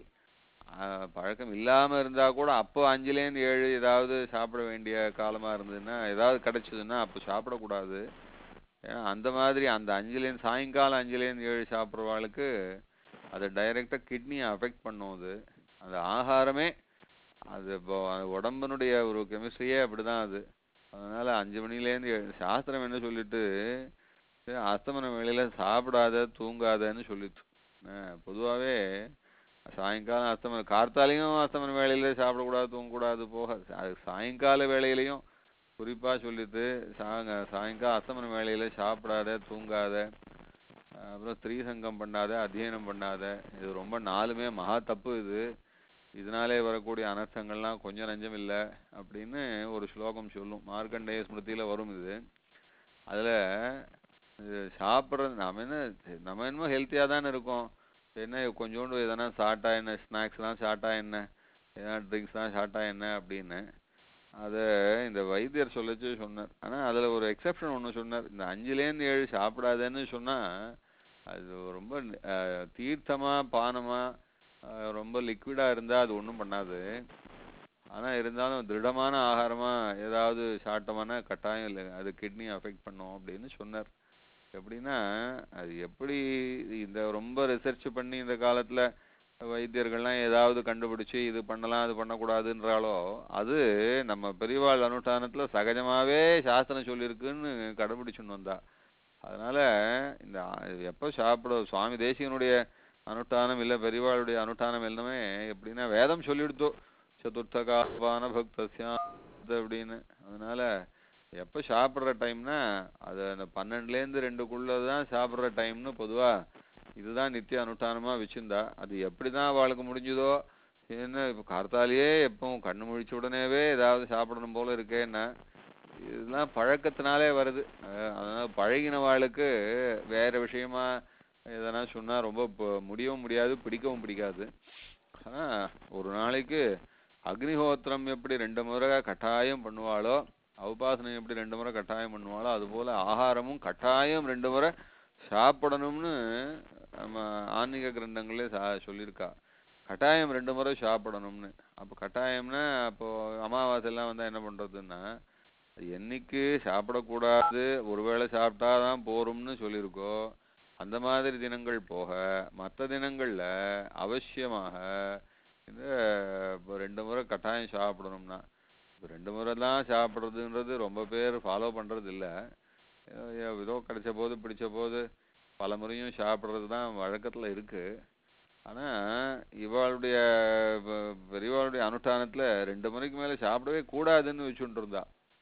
ஆஹ் பழக்கம் இல்லாம இருந்தா கூட அப்போ அஞ்சுலேருந்து ஏழு ஏதாவது சாப்பிட வேண்டிய காலமா இருந்ததுன்னா ஏதாவது கிடைச்சதுன்னா அப்போ சாப்பிடக்கூடாது ஏன்னா அந்த மாதிரி அந்த அஞ்சுலேருந்து சாயங்காலம் அஞ்சுலேருந்து ஏழு சாப்பிட்றவாளுக்கு அது டைரக்டா கிட்னியை அஃபெக்ட் பண்ணும் அது அந்த ஆகாரமே அது இப்போ அது உடம்பினுடைய ஒரு கெமிஸ்ட்ரியே அப்படிதான் அது அதனால அஞ்சு மணிலேருந்து ஏழு சாஸ்திரம் என்ன சொல்லிட்டு சரி, அஸ்தமன வேளையில சாப்பிடாத தூங்காதன்னு சொல்லிட்டு அஹ் பொதுவாவே சாயங்காலம் அஸ்தமன கார்த்தாலையும் அஸ்தமன வேளையில சாப்பிடக்கூடாது தூங்கக்கூடாது போக அது சாயங்கால வேளையிலையும் குறிப்பா சொல்லிட்டு சாங்க சாயங்காலம் அஸ்தமன வேளையில சாப்பிடாத தூங்காத அஹ் அப்புறம் ஸ்திரீ சங்கம் பண்ணாத அத்தியனம் பண்ணாத இது ரொம்ப நாலுமே மகா தப்பு இது இதனாலே வரக்கூடிய அனர்த்தங்கள்லாம் கொஞ்சம் நஞ்சம் இல்லை அப்படின்னு ஒரு ஸ்லோகம் சொல்லும் மார்க்கண்டேய ஸ்மிருதியில வரும் இது அதுல இது சாப்பிட்றது நம்ம என்ன நம்ம என்னமோ ஹெல்த்தியாக தானே இருக்கோம் என்ன கொஞ்சோண்டு எதனா சாப்பிட்டா என்ன ஸ்நாக்ஸ்லாம் சாப்பிட்டா என்ன எதனா ட்ரிங்க்ஸ்லாம் சாப்பிட்டா என்ன அப்படின்னு அதை இந்த வைத்தியர் சொல்லச்சு சொன்னார் ஆனா அதுல ஒரு எக்ஸெப்ஷன் ஒண்ணு சொன்னார் இந்த அஞ்சுலேருந்து ஏழு சாப்பிடாதேன்னு சொன்னா அது ரொம்ப அஹ், தீர்த்தமா பானமா அஹ், ரொம்ப லிக்விடா இருந்தா அது ஒண்ணும் பண்ணாது ஆனா இருந்தாலும் திருடமான ஆகாரமா ஏதாவது சாப்பிட்டோம்னா கட்டாயம் இல்லை அது கிட்னி அஃபெக்ட் பண்ணும் அப்படின்னு சொன்னார் எப்படின்னா அது எப்படி இந்த ரொம்ப ரிசர்ச் பண்ணி இந்த காலத்துல வைத்தியர்கள்லாம் ஏதாவது கண்டுபிடிச்சு இது பண்ணலாம் அது பண்ணக்கூடாதுன்றாலோ அது நம்ம பெரியவாள் அனுஷ்டானத்துல சகஜமாவே சாஸ்திரம் சொல்லியிருக்குன்னு கடைபிடிச்சுன்னு வந்தா அதனால இந்த ஆ- எப்ப சாப்பிட சுவாமி தேசிகனுடைய அனுஷ்டானம் இல்ல பெரியவாளுடைய அனுஷ்டானம் எல்லாமே எப்படின்னா வேதம் சொல்லிடுத்தோ சதுர்த்தகாபான பக்தஸ்யா அப்படின்னு அதனால எப்ப சாப்பிடுற டைம்னா அது அந்த பன்னெண்டுல இருந்து ரெண்டுக்குள்ள தான் சாப்பிடுற டைம்னு பொதுவா இதுதான் நித்திய அனுஷ்டானமா வச்சிருந்தா அது எப்படிதான் அவளுக்கு முடிஞ்சுதோ என்ன இப்ப கார்த்தாலேயே எப்பவும் கண்ணு முழிச்ச உடனேவே ஏதாவது சாப்பிடணும் போல இருக்கேன்னா இதெல்லாம் பழக்கத்தினாலே வருது அஹ் அதனால பழகினவாளுக்கு வேற விஷயமா எதனா சொன்னா ரொம்ப ப- முடியவும் முடியாது பிடிக்கவும் பிடிக்காது ஆனா ஒரு நாளைக்கு அக்னிஹோத்திரம் எப்படி ரெண்டு முறை கட்டாயம் பண்ணுவாளோ உபாசனம் எப்படி ரெண்டு முறை கட்டாயம் பண்ணுவாளோ அதுபோல ஆகாரமும் கட்டாயம் ரெண்டு முறை சாப்பிடணும்னு நம்ம ஆன்மீக கிரந்தங்களே சா சொல்லியிருக்கா கட்டாயம் ரெண்டு முறை சாப்பிடணும்னு அப்போ கட்டாயம்னா அப்போ அமாவாசை எல்லாம் வந்தா என்ன பண்றதுன்னா என்னைக்கு சாப்பிடக்கூடாது ஒருவேளை சாப்பிட்டாதான் போரும்னு சொல்லியிருக்கோ அந்த மாதிரி தினங்கள் போக மற்ற தினங்கள்ல அவசியமாக இந்த இப்போ ரெண்டு முறை கட்டாயம் சாப்பிடணும்னா இப்போ ரெண்டு முறை தான் சாப்பிட்றதுன்றது ரொம்ப பேர் ஃபாலோ பண்றது இல்ல ஏதோ ஏதோ கிடைச்ச போது பிடிச்ச போது பல முறையும் சாப்பிட்றது தான் வழக்கத்துல இருக்கு ஆனா இவாளுடைய ப- பெரியவாளுடைய அனுஷ்டானத்துல ரெண்டு மணிக்கு மேல சாப்பிடவே கூடாதுன்னு வச்சுட்டு இருந்தா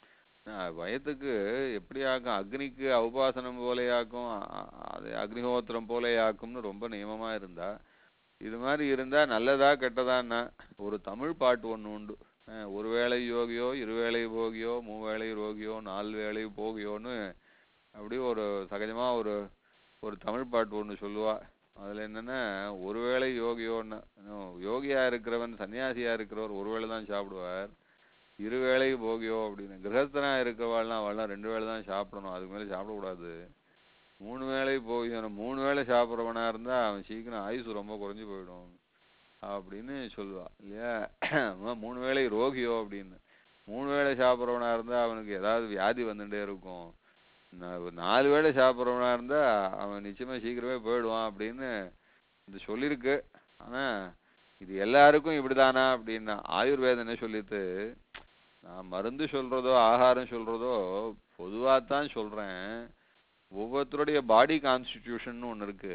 ஆஹ் வயத்துக்கு எப்படி ஆக்கும் அக்னிக்கு உபாசனம் போலேயாக்கும் அ- அ- அது அக்னிஹோத்திரம் போலேயாக்கும்னு ரொம்ப நியமமா இருந்தா இது மாதிரி இருந்தா நல்லதா கெட்டதான்னா ஒரு தமிழ் பாட்டு ஒண்ணு உண்டு அஹ் ஒரு வேளை யோகியோ இருவேளை போகியோ மூவேளை ரோகியோ நாலு வேளை போகியோன்னு அப்படி ஒரு சகஜமா ஒரு ஒரு தமிழ் பாட்டு ஒண்ணு சொல்லுவா அதுல என்னன்னா ஒருவேளை யோகியோன்னு இன்னும் யோகியா இருக்கிறவன் சன்னியாசியா இருக்கிறவர் ஒருவேளை தான் சாப்பிடுவார் இருவேளை போகியோ அப்படின்னு கிரகஸ்தனா இருக்கிறவாள்லாம் அவள்லாம் ரெண்டு வேளை தான் சாப்பிடணும் அதுக்கு மேல சாப்பிடக்கூடாது மூணு வேளை போகியணும் மூணு வேளை சாப்பிட்றவனா இருந்தா அவன் சீக்கிரம் ஆயுசு ரொம்ப குறைஞ்சு போயிடும் அப்படின்னு சொல்லுவா இல்லையா அவன் மூணு வேளை ரோகியோ அப்படின்னு மூணு வேளை சாப்பிட்றவனா இருந்தா அவனுக்கு ஏதாவது வியாதி வந்துட்டே இருக்கும் நா- ஒரு நாலு வேளை சாப்பிட்றவனா இருந்தா அவன் நிச்சயமா சீக்கிரமே போயிடுவான் அப்படின்னு இது சொல்லியிருக்கு ஆனா இது எல்லாருக்கும் இப்படிதானா அப்படின்னா ஆயுர்வேதம் என்ன சொல்லிட்டு நான் மருந்து சொல்றதோ ஆகாரம் சொல்றதோ பொதுவா தான் சொல்றேன் ஒவ்வொருத்தருடைய பாடி கான்ஸ்டிடியூஷன் ஒண்ணு இருக்கு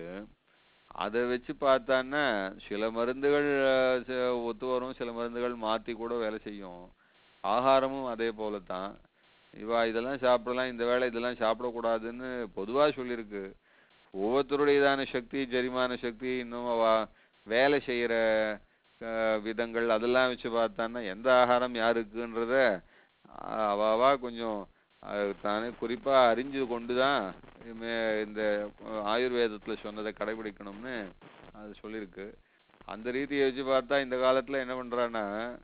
அதை வச்சு பார்த்தான்னா சில மருந்துகள் அஹ், ச- ஒத்து வரும் சில மருந்துகள் மாத்தி கூட வேலை செய்யும் ஆகாரமும் அதே போல தான் இவா இதெல்லாம் சாப்பிடலாம் இந்த வேளை இதெல்லாம் சாப்பிடக்கூடாதுன்னு பொதுவா சொல்லியிருக்கு ஒவ்வொருத்தருடையதான சக்தி ஜெரிமான சக்தி இன்னும் அவ வேலை செய்யற அஹ், விதங்கள் அதெல்லாம் வச்சு பார்த்தான்னா எந்த ஆகாரம் யாருக்குன்றத அஹ், அவ அவா கொஞ்சம் அஹ், தானே குறிப்பா அறிஞ்சு கொண்டுதான் இனிமே இந்த அஹ், ஆயுர்வேதத்துல சொன்னதை கடைபிடிக்கணும்னு அது சொல்லியிருக்கு அந்த ரீதியை வச்சு பார்த்தா இந்த காலத்துல என்ன பண்றான்னா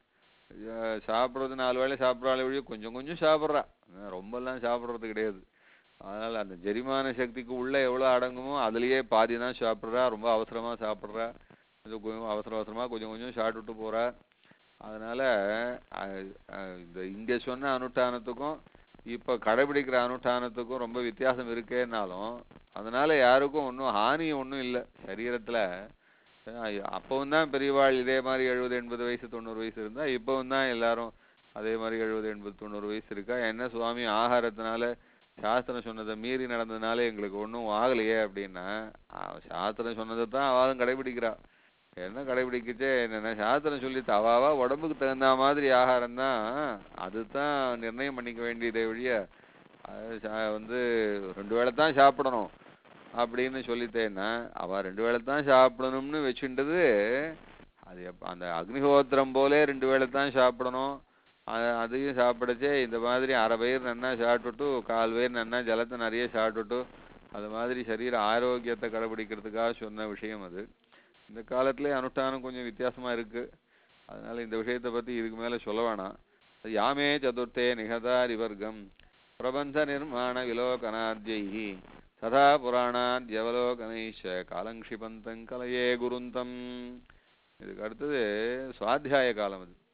அஹ், சாப்பிடுறது நாலு வேளை சாப்பிட்றாள் வழியே கொஞ்சம் கொஞ்சம் சாப்பிட்றா அஹ் ரொம்பலாம் சாப்பிட்றது கிடையாது அதனால அந்த ஜெரிமான சக்திக்கு உள்ள எவ்வளவு அடங்குமோ அதுலயே பாதி தான் சாப்பிட்றா ரொம்ப அவசரமா சாப்பிட்றா இது கொஞ்சம் அவசர அவசரமா கொஞ்சம் கொஞ்சம் சாப்பிட்டுட்டு போறா அதனால அஹ், அஹ், இந்த இங்க சொன்ன அனுஷ்டானத்துக்கும் இப்ப கடைபிடிக்கிற அனுஷ்டானத்துக்கும் ரொம்ப வித்தியாசம் இருக்கேன்னாலும் அதனால யாருக்கும் ஒன்றும் ஹானி ஒன்றும் இல்லை சரீரத்துல அஹ் அப்பவும் தான் பெரியவாள் இதே மாதிரி எழுபது எண்பது வயசு தொண்ணூறு வயசு இருந்தா இப்பவும் தான் எல்லாரும் அதே மாதிரி எழுபது எண்பது தொண்ணூறு வயசு இருக்கா என்ன சுவாமி ஆகாரத்தினால சாஸ்திரம் சொன்னதை மீறி நடந்ததுனால எங்களுக்கு ஒன்றும் ஆகலையே அப்படின்னா அவ சாஸ்திரம் சொன்னதை தான் அவளும் கடைபிடிக்கிறா என்ன கடைபிடிக்கச்சே என்னென்ன சாஸ்திரம் சொல்லிட்டு அவாவா உடம்புக்கு தகுந்த மாதிரி ஆகாரம் தான் அதுதான் நிர்ணயம் பண்ணிக்க வேண்டியதே ஒழிய அது சா- வந்து ரெண்டு வேளை தான் சாப்பிடணும் அப்படின்னு சொல்லிட்டேன்னா அவ ரெண்டு வேளை தான் சாப்பிடணும்னு வச்சுட்டது அது எப்ப அந்த அக்னிஹோத்திரம் போலே ரெண்டு வேளை தான் சாப்பிடணும் அ- அதையும் சாப்பிடச்சே இந்த மாதிரி அரை வயிறு நன்னா சாப்பிட்டுட்டு கால் வயிறு நன்னா ஜலத்தை நிறைய சாப்பிட்டுட்டு அது மாதிரி சரீர ஆரோக்கியத்தை கடைபிடிக்கிறதுக்காக சொன்ன விஷயம் அது இந்த காலத்திலே அனுஷ்டானம் கொஞ்சம் வித்தியாசமா இருக்கு அதனால இந்த விஷயத்தை பத்தி இதுக்கு மேல சொல்ல வேணாம் யாமே சதுர்த்தே நிகதாரி வர்க்கம் பிரபந்த நிர்மாண விலோகனாத்யை ததா புராணாத்யவலோகனைஷ காலங்ஷிபந்தம் கலையே குருந்தம் இதுக்கு அடுத்தது சுவாத்தியாய காலம் அது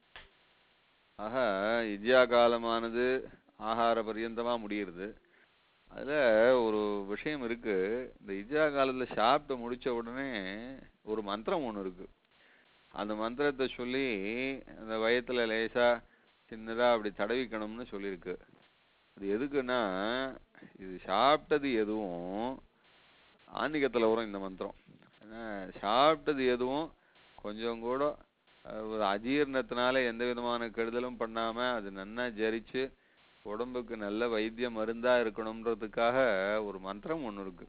ஆக இஜ்யா காலமானது ஆகார பரியந்தமா முடியுது அதுல ஒரு விஷயம் இருக்கு இந்த இஜ்யா காலத்துல சாப்பிட்டு முடிச்ச உடனே ஒரு மந்திரம் ஒண்ணு இருக்கு அந்த மந்திரத்தை சொல்லி அந்த வயத்துல லேசா சின்னதா அப்படி தடவிக்கணும்னு சொல்லியிருக்கு அது எதுக்குன்னா இது சாப்பிட்டது எதுவும் ஆன்மீகத்துல வரும் இந்த மந்திரம் ஏன்னா சாப்பிட்டது எதுவும் கொஞ்சம் கூட அஹ், ஒரு அஜீரணத்தினால எந்த விதமான கெடுதலும் பண்ணாம அது நன்னா ஜரிச்சு உடம்புக்கு நல்ல வைத்திய மருந்தா இருக்கணும்ன்றதுக்காக ஒரு மந்திரம் ஒண்ணு இருக்கு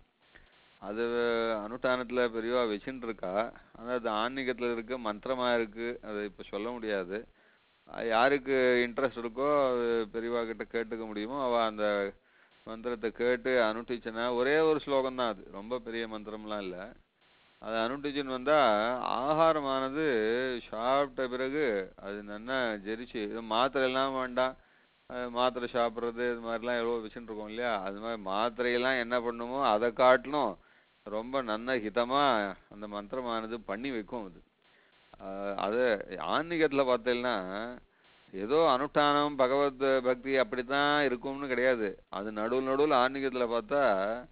அது அனுஷ்டானத்துல பெரியவா வச்சுட்டு இருக்கா ஆனா அது ஆன்மீகத்துல இருக்க மந்திரமா இருக்கு அதை இப்ப சொல்ல முடியாது அது யாருக்கு இன்ட்ரெஸ்ட் இருக்கோ அது பெரியவா கிட்ட கேட்டுக்க முடியுமோ அவ அந்த மந்திரத்தை கேட்டு அனுஷ்டிச்சனா ஒரே ஒரு ஸ்லோகம் தான் அது ரொம்ப பெரிய மந்திரம்லாம் இல்ல அது அனுஷ்டிச்சுன்னு வந்தா ஆகாரமானது சாப்பிட்ட பிறகு அது நல்லா ஜெரிச்சு இது மாத்திரை எல்லாம் வேண்டாம் அது மாத்திரை சாப்பிட்றது இது மாதிரிலாம் எவ்வளோ வச்சுட்டு இருக்கோம் இல்லையா அது மாதிரி மாத்திரையெல்லாம் என்ன பண்ணுமோ அதை காட்டிலும் ரொம்ப நல்ல ஹிதமா அந்த மந்திரமானது பண்ணி வைக்கும் அது ஆஹ் அது ஆன்மீகத்துல பார்த்தீங்கன்னா ஏதோ அனுஷ்டானம் பகவத் பக்தி அப்படித்தான் இருக்கும்னு கிடையாது அது நடுவில் நடுவில் ஆன்மீகத்துல பார்த்தா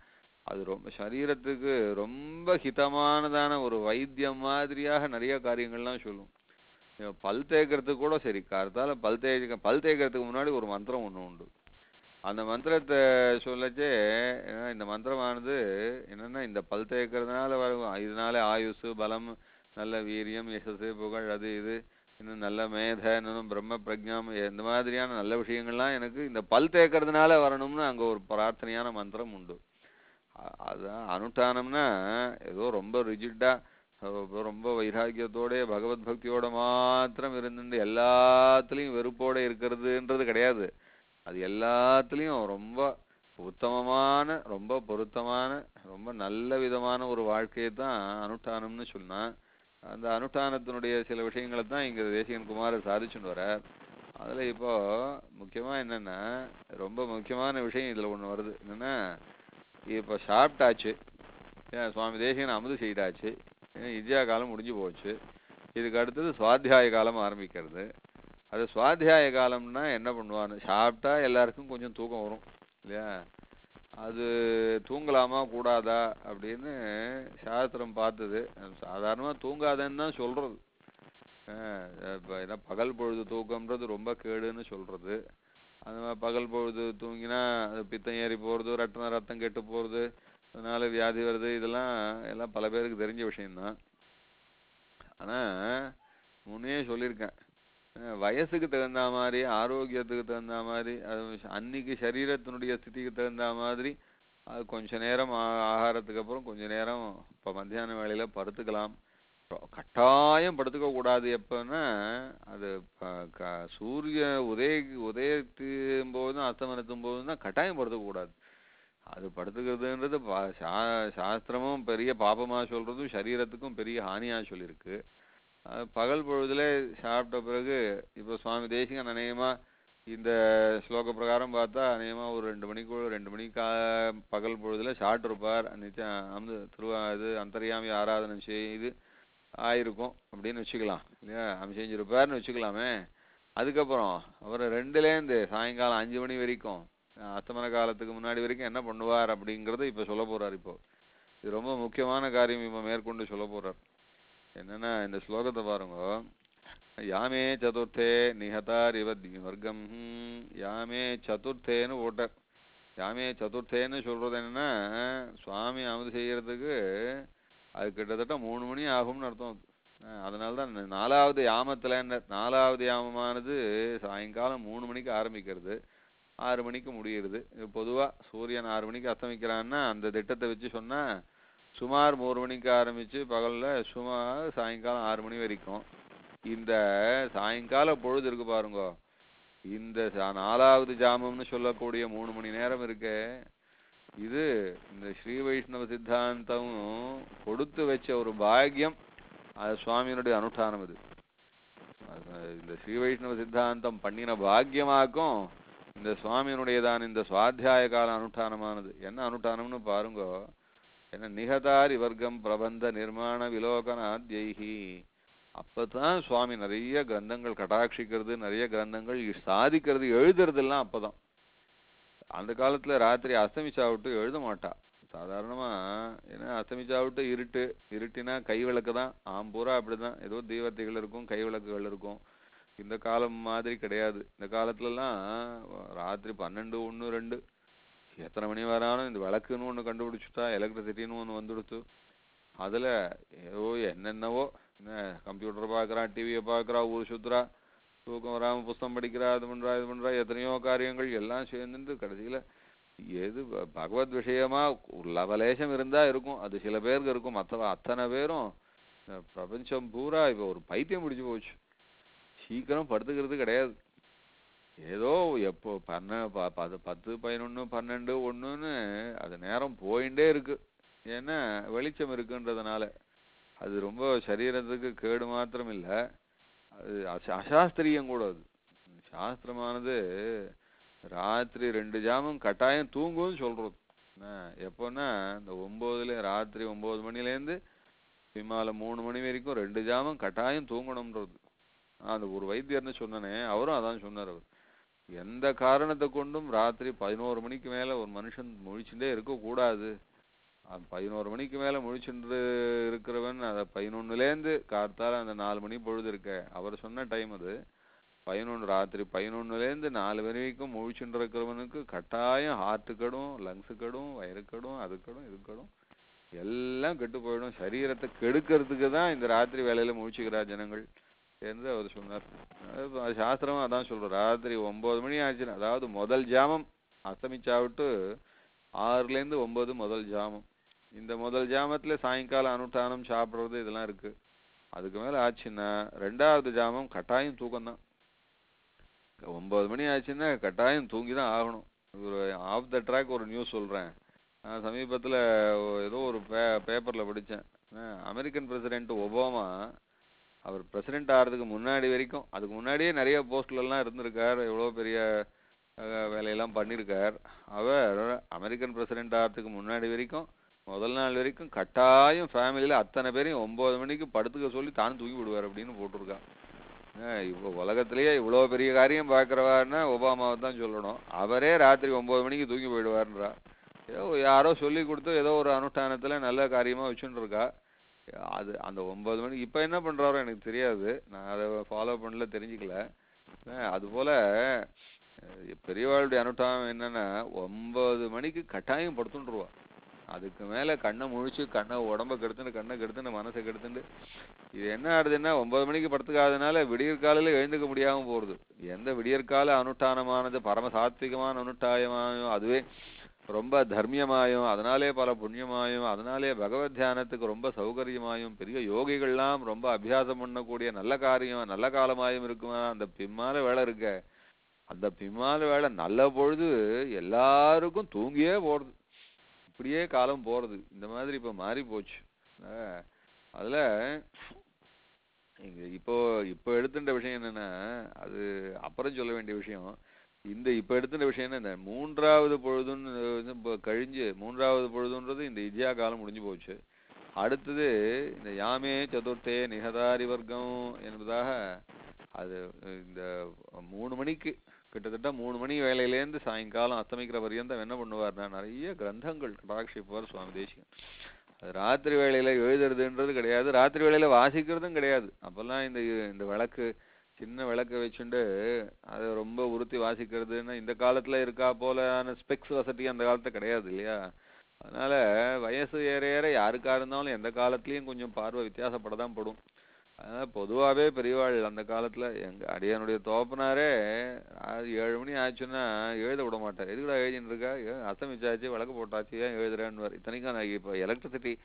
அது ரொம்ப சரீரத்துக்கு ரொம்ப ஹிதமானதான ஒரு வைத்தியம் மாதிரியாக நிறைய காரியங்கள்லாம் சொல்லும் இப்ப பல் தேய்க்கிறதுக்கு கூட சரி கார்த்தால பல் தேய்க்க பல் தேய்க்கிறதுக்கு முன்னாடி ஒரு மந்திரம் ஒண்ணு உண்டு அந்த மந்திரத்தை சொல்லச்சே ஏன்னா இந்த மந்திரமானது என்னன்னா இந்த பல் தேய்க்கிறதுனால வரும் இதனால ஆயுசு பலம் நல்ல வீரியம் யசஸ் புகழ் அது இது இன்னும் நல்ல மேத இன்னும் பிரம்ம பிரஜாம் இந்த மாதிரியான நல்ல விஷயங்கள்லாம் எனக்கு இந்த பல் தேய்க்கிறதுனால வரணும்னு அங்க ஒரு பிரார்த்தனையான மந்திரம் உண்டு அ- அதான் அனுஷ்டானம்னா ஏதோ ரொம்ப ரிஜிட்டா ரொம்ப வைராக்கியத்தோட பகவத் பக்தியோட மாத்திரம் இருந்துட்டு எல்லாத்துலயும் வெறுப்போட இருக்கிறதுன்றது கிடையாது அது எல்லாத்துலயும் ரொம்ப உத்தமமான ரொம்ப பொருத்தமான ரொம்ப நல்ல விதமான ஒரு வாழ்க்கையை தான் அனுஷ்டானம்னு சொன்னா அந்த அனுஷ்டானத்தினுடைய சில விஷயங்களை தான் இங்க தேசிகன் குமார சாதிச்சுன்னு வரார் அதுல இப்போ முக்கியமா என்னன்னா ரொம்ப முக்கியமான விஷயம் இதுல ஒண்ணு வருது என்னன்னா இப்போ சாப்பிட்டாச்சு ஏன் சுவாமி தேசிகன் அமுது செய்தாச்சு ஏன் இஜ்யா காலம் முடிஞ்சு போச்சு இதுக்கு அடுத்தது சுவாத்தியாய காலம் ஆரம்பிக்கிறது அது சுவாத்தியாய காலம்னா என்ன பண்ணுவான்னு சாப்பிட்டா எல்லாருக்கும் கொஞ்சம் தூக்கம் வரும் இல்லையா அது தூங்கலாமா கூடாதா அப்படின்னு சாஸ்திரம் பார்த்தது சாதாரணமா தூங்காதன்னு தான் சொல்றது அஹ் இப்ப என்ன பகல் பொழுது தூக்கம்ன்றது ரொம்ப கேடுன்னு சொல்றது அந்த மாதிரி பகல் பொழுது தூங்கினா அது பித்தம் ஏறி போறது ரத்தம் ரத்தம் கெட்டு போறது அதனால வியாதி வருது இதெல்லாம் எல்லாம் பல பேருக்கு தெரிஞ்ச விஷயம்தான் ஆனா முன்னே சொல்லியிருக்கேன் அஹ் வயசுக்கு தகுந்த மாதிரி ஆரோக்கியத்துக்கு தகுந்த மாதிரி அது அன்னைக்கு சரீரத்தினுடைய ஸ்திதிக்கு தகுந்த மாதிரி அது கொஞ்ச நேரம் ஆ- ஆகாரத்துக்கு அப்புறம் கொஞ்ச நேரம் இப்போ மத்தியான வேளையில படுத்துக்கலாம் ரொ- கட்டாயம் படுத்துக்க கூடாது எப்பன்னா அது ப- க- சூரிய உதய உதயத்தும் போதும் அஸ்தமனத்தும் போதும் தான் கட்டாயம் படுத்துக்க கூடாது அது படுத்துக்கிறதுன்றது பா- சா- சாஸ்திரமும் பெரிய பாபமா சொல்றதும் சரீரத்துக்கும் பெரிய ஹானியா சொல்லியிருக்கு அது பகல் பொழுதுல சாப்பிட்ட பிறகு இப்போ சுவாமி தேசிகன் அநேகமா இந்த ஸ்லோக பிரகாரம் பார்த்தா அநேகமா ஒரு ரெண்டு மணிக்குள்ள ரெண்டு மணிக்கு பகல் பொழுதுல சாப்பிட்டிருப்பார் நிச்சயம் அமுது திருவா இது அந்தர்யாமி ஆராதனை செய்து ஆயிருக்கும் அப்படின்னு வச்சுக்கலாம் இல்லையா அவன் செஞ்சிருப்பாருன்னு வச்சுக்கலாமே அதுக்கப்புறம் அவர் ரெண்டுலேருந்து சாயங்காலம் அஞ்சு மணி வரைக்கும் அஹ் அஸ்தமன காலத்துக்கு முன்னாடி வரைக்கும் என்ன பண்ணுவார் அப்படிங்கறத இப்ப சொல்ல போறார் இப்போ இது ரொம்ப முக்கியமான காரியம் இப்ப மேற்கொண்டு சொல்ல போறார் என்னன்னா இந்த ஸ்லோகத்தை பாருங்க யாமே சதுர்த்தே நிஹதார் இவ வர்க்கம் யாமே சதுர்த்தேன்னு போட்டார் யாமே சதுர்த்தேன்னு சொல்றது என்னன்னா சுவாமி அமுது செய்யறதுக்கு அது கிட்டத்தட்ட மூணு மணி ஆகும்னு அர்த்தம் அது. அஹ் அதனாலதான் இந்த நாலாவது யாமத்துல என்ன நாலாவது யாமமானது சாயங்காலம் மூணு மணிக்கு ஆரம்பிக்கிறது ஆறு மணிக்கு முடியுது இது பொதுவா சூரியன் ஆறு மணிக்கு அஸ்தமிக்கிறான்னா அந்த திட்டத்தை வச்சு சொன்னா சுமார் மூணு மணிக்கு ஆரம்பிச்சு பகல்ல சுமார் சாயங்காலம் ஆறு மணி வரைக்கும் இந்த சாயங்கால பொழுது இருக்கு பாருங்க இந்த சா- நாலாவது ஜாமம்னு சொல்லக்கூடிய மூணு மணி நேரம் இருக்கே இது இந்த ஸ்ரீ வைஷ்ணவ சித்தாந்தம் கொடுத்து வச்ச ஒரு பாக்கியம் அது சுவாமியினுடைய அனுஷ்டானம் இது அது இந்த ஸ்ரீ வைஷ்ணவ சித்தாந்தம் பண்ணின பாக்கியமாக்கும் இந்த சுவாமியினுடையதான் இந்த சுவாத்தியாய கால அனுஷ்டானமானது என்ன அனுஷ்டானம்னு பாருங்க என்ன நிகதாரி வர்க்கம் பிரபந்த நிர்மாண விலோகனாத்யைஹி அப்பதான் சுவாமி நிறைய கிரந்தங்கள் கட்டாட்சிக்கிறது நிறைய கிரந்தங்கள் இ- சாதிக்கிறது எழுதுறதெல்லாம் அப்பதான் அந்த காலத்துல ராத்திரி அஸ்தமிச்சாவிட்டு எழுத மாட்டா சாதாரணமா ஏன்னா அஸ்தமிச்சாவிட்டு இருட்டு இருட்டினா கை விளக்கு தான் ஆம்பூரா அப்படிதான் ஏதோ தீவர்த்திகள் இருக்கும் கை விளக்குகள் இருக்கும் இந்த காலம் மாதிரி கிடையாது இந்த காலத்துலலாம் ராத்திரி பன்னெண்டு ஒண்ணு ரெண்டு எத்தனை மணி வராலும் இந்த விளக்குன்னு ஒண்ணு கண்டுபிடிச்சுட்டா எலக்ட்ரிசிட்டின்னு ஒண்ணு வந்துடுத்து அதுல ஏதோ என்னென்னவோ என்ன கம்ப்யூட்டர் பார்க்கறா டிவியை பார்க்கறா ஊர் சுத்துறா தூக்கம் வராம புஸ்தகம் படிக்கிறா அது பண்றா இது பண்றா எத்தனையோ காரியங்கள் எல்லாம் சேர்ந்துட்டு கடைசியில எது ப- பகவத் விஷயமா ஒரு லவலேசம் இருந்தா இருக்கும் அது சில பேருக்கு இருக்கும் மத்தவ அத்தனை பேரும் இந்த பிரபஞ்சம் பூரா இப்ப ஒரு பைத்தியம் பிடிச்சு போச்சு சீக்கிரம் படுத்துக்கிறது கிடையாது ஏதோ எப்போ பன்ன ப- பது- பத்து பதினொன்னு பன்னெண்டு ஒண்ணுன்னு அது நேரம் போயிட்டே இருக்கு ஏன்னா வெளிச்சம் இருக்குன்றதுனால அது ரொம்ப சரீரத்துக்கு கேடு மாத்திரம் இல்ல அது அச- அசாஸ்திரியம் கூட அது சாஸ்திரமானது ராத்திரி ரெண்டு ஜாமம் கட்டாயம் தூங்கும்னு சொல்றது என்ன, எப்போன்னா இந்த ஒன்பதுல ராத்திரி ஒன்பது மணிலேருந்து பின்னால மூணு மணி வரைக்கும் ரெண்டு ஜாமம் கட்டாயம் தூங்கணும்ன்றது அந்த ஒரு வைத்தியர்னு சொன்னனே அவரும் அதான் சொன்னார் அவர் எந்த காரணத்தை கொண்டும் ராத்திரி பதினோரு மணிக்கு மேல ஒரு மனுஷன் முழிச்சுட்டே இருக்க கூடாது அஹ் பதினோரு மணிக்கு மேல முழிச்சுட்டு இருக்கிறவன் அத பதினொன்னுலேருந்து கார்த்தால அந்த நாலு மணி பொழுது இருக்க அவர் சொன்ன டைம் அது பதினொன்று ராத்திரி பதினொன்னுலேருந்து நாலு மணி வரைக்கும் முழிச்சுட்டு இருக்கிறவனுக்கு கட்டாயம் ஹார்ட்டு கெடும் லங்ஸு கெடும் வயிறு கெடும் அது கெடும் இது கெடும் எல்லாம் கெட்டு போயிடும் சரீரத்தை கெடுக்கிறதுக்கு தான் இந்த ராத்திரி வேலையில முழிச்சுக்கிறா ஜனங்கள் என்று அவர் சொன்னார் அது அது சாஸ்திரமும் அதான் சொல்ற ராத்திரி ஒன்பது மணி ஆச்சுன்னா அதாவது முதல் ஜாமம் அஸ்தமிச்சாவிட்டு ஆறுல இருந்து ஒன்பது முதல் ஜாமம் இந்த முதல் ஜாமத்துல சாயங்காலம் அனுஷ்டானம் சாப்பிடுறது இதெல்லாம் இருக்கு அதுக்கு மேல ஆச்சுன்னா ரெண்டாவது ஜாமம் கட்டாயம் தூக்கம்தான் ஒன்பது மணி ஆச்சுன்னா கட்டாயம் தூங்கி தான் ஆகணும் ஒரு ஆஃப் த ட்ராக் ஒரு நியூஸ் சொல்றேன் நான் சமீபத்துல ஒ- ஏதோ ஒரு பே பேப்பர்ல படிச்சேன் அஹ் அமெரிக்கன் பிரசிடென்ட் ஒபாமா அவர் பிரசிடென்ட் ஆகிறதுக்கு முன்னாடி வரைக்கும் அதுக்கு முன்னாடியே நிறைய போஸ்ட்ல எல்லாம் இருந்திருக்கார் எவ்வளோ பெரிய அஹ், வேலையெல்லாம் பண்ணியிருக்கார் அவர் அமெரிக்கன் பிரசிடென்ட் ஆகிறதுக்கு முன்னாடி வரைக்கும் முதல் நாள் வரைக்கும் கட்டாயம் ஃபேமிலியில அத்தனை பேரையும் ஒன்பது மணிக்கு படுத்துக்க சொல்லி தானும் தூக்கி விடுவார் அப்படின்னு போட்டிருக்கான் அஹ் இப்போ உலகத்திலேயே இவ்வளோ பெரிய காரியம் பார்க்குறவாருன்னா ஒபாமாவை தான் சொல்லணும் அவரே ராத்திரி ஒன்பது மணிக்கு தூக்கி போயிடுவாருன்றா ஏதோ யாரோ சொல்லி கொடுத்து ஏதோ ஒரு அனுஷ்டானத்துல நல்ல காரியமா வச்சுட்டு இருக்கா அது அந்த ஒன்பது மணிக்கு இப்போ என்ன பண்றாரோ எனக்கு தெரியாது நான் அதை ஃபாலோ பண்ணல தெரிஞ்சுக்கல அஹ் அது போல அஹ் பெரியவாளுடைய அனுஷ்டானம் என்னன்னா ஒன்பது மணிக்கு கட்டாயம் படுத்துட்டுருவா அதுக்கு மேல கண்ணை முழிச்சு கண்ணை உடம்ப கெடுத்துட்டு கண்ணை கெடுத்துட்டு மனசை கெடுத்துட்டு இது என்ன ஆகுதுன்னா ஒன்பது மணிக்கு படுத்துக்காதனால விடியற்காலையில எழுந்துக்க முடியாம போறது எந்த விடியற்கால அனுஷ்டானமானது பரம சாத்விகமான அனுஷ்டாயமாயும் அதுவே ரொம்ப தர்மியமாயும் அதனாலே பல புண்ணியமாயும் அதனாலே பகவத் தியானத்துக்கு ரொம்ப சௌகரியமாயும் பெரிய யோகிகள்லாம் ரொம்ப அபியாசம் பண்ணக்கூடிய நல்ல காரியம் நல்ல காலமாயும் இருக்குமா அந்த பிம்மால வேலை இருக்க அந்த பிம்மால வேலை நல்ல பொழுது எல்லாருக்கும் தூங்கியே போறது இப்படியே காலம் போறது இந்த மாதிரி இப்ப மாறி போச்சு அஹ் அதுல இங்க இப்போ இப்போ எடுத்துட்ட விஷயம் என்னன்னா அது அப்புறம் சொல்ல வேண்டிய விஷயம் இந்த இப்ப எடுத்துட்ட விஷயம் என்ன இந்த மூன்றாவது பொழுதுன்னு வந்து இப்ப கழிஞ்சு மூன்றாவது பொழுதுன்றது இந்த இஜ்யா காலம் முடிஞ்சு போச்சு அடுத்தது இந்த யாமே சதுர்த்தே நிகதாரி வர்க்கம் என்பதாக அது இந்த மூணு மணிக்கு கிட்டத்தட்ட மூணு மணி வேலையிலேருந்து சாயங்காலம் அஸ்தமிக்கிற பரியந்தம் என்ன பண்ணுவார்னா நிறைய கிரந்தங்கள் கடாட்சிப்பவர் சுவாமி தேசிகன் அது ராத்திரி வேளையில எழுதுறதுன்றது கிடையாது ராத்திரி வேளையில வாசிக்கிறதும் கிடையாது அப்பெல்லாம் இந்த இந்த விளக்கு சின்ன விளக்க வச்சுண்டு அதை ரொம்ப உறுத்தி வாசிக்கிறதுன்னா இந்த காலத்துல இருக்கா போலான ஸ்பெக்ஸ் வசதி அந்த காலத்துல கிடையாது இல்லையா அதனால வயசு ஏற ஏற யாருக்கா இருந்தாலும் எந்த காலத்துலயும் கொஞ்சம் பார்வை வித்தியாசப்பட தான் படும் அதனால பொதுவாவே பெரியவாள் அந்த காலத்துல எங்க அடியானுடைய தோப்பனாரே அது ஏழு மணி ஆச்சுன்னா எழுத விட மாட்டார் எதுக்குடா எழுதின்னு இருக்கா ஏன் அஸ்தமிச்சாச்சு விளக்கு போட்டாச்சு ஏன் எழுதுறேன்னு இத்தனைக்கும் நான் இப்போ எலக்ட்ரிசிட்டி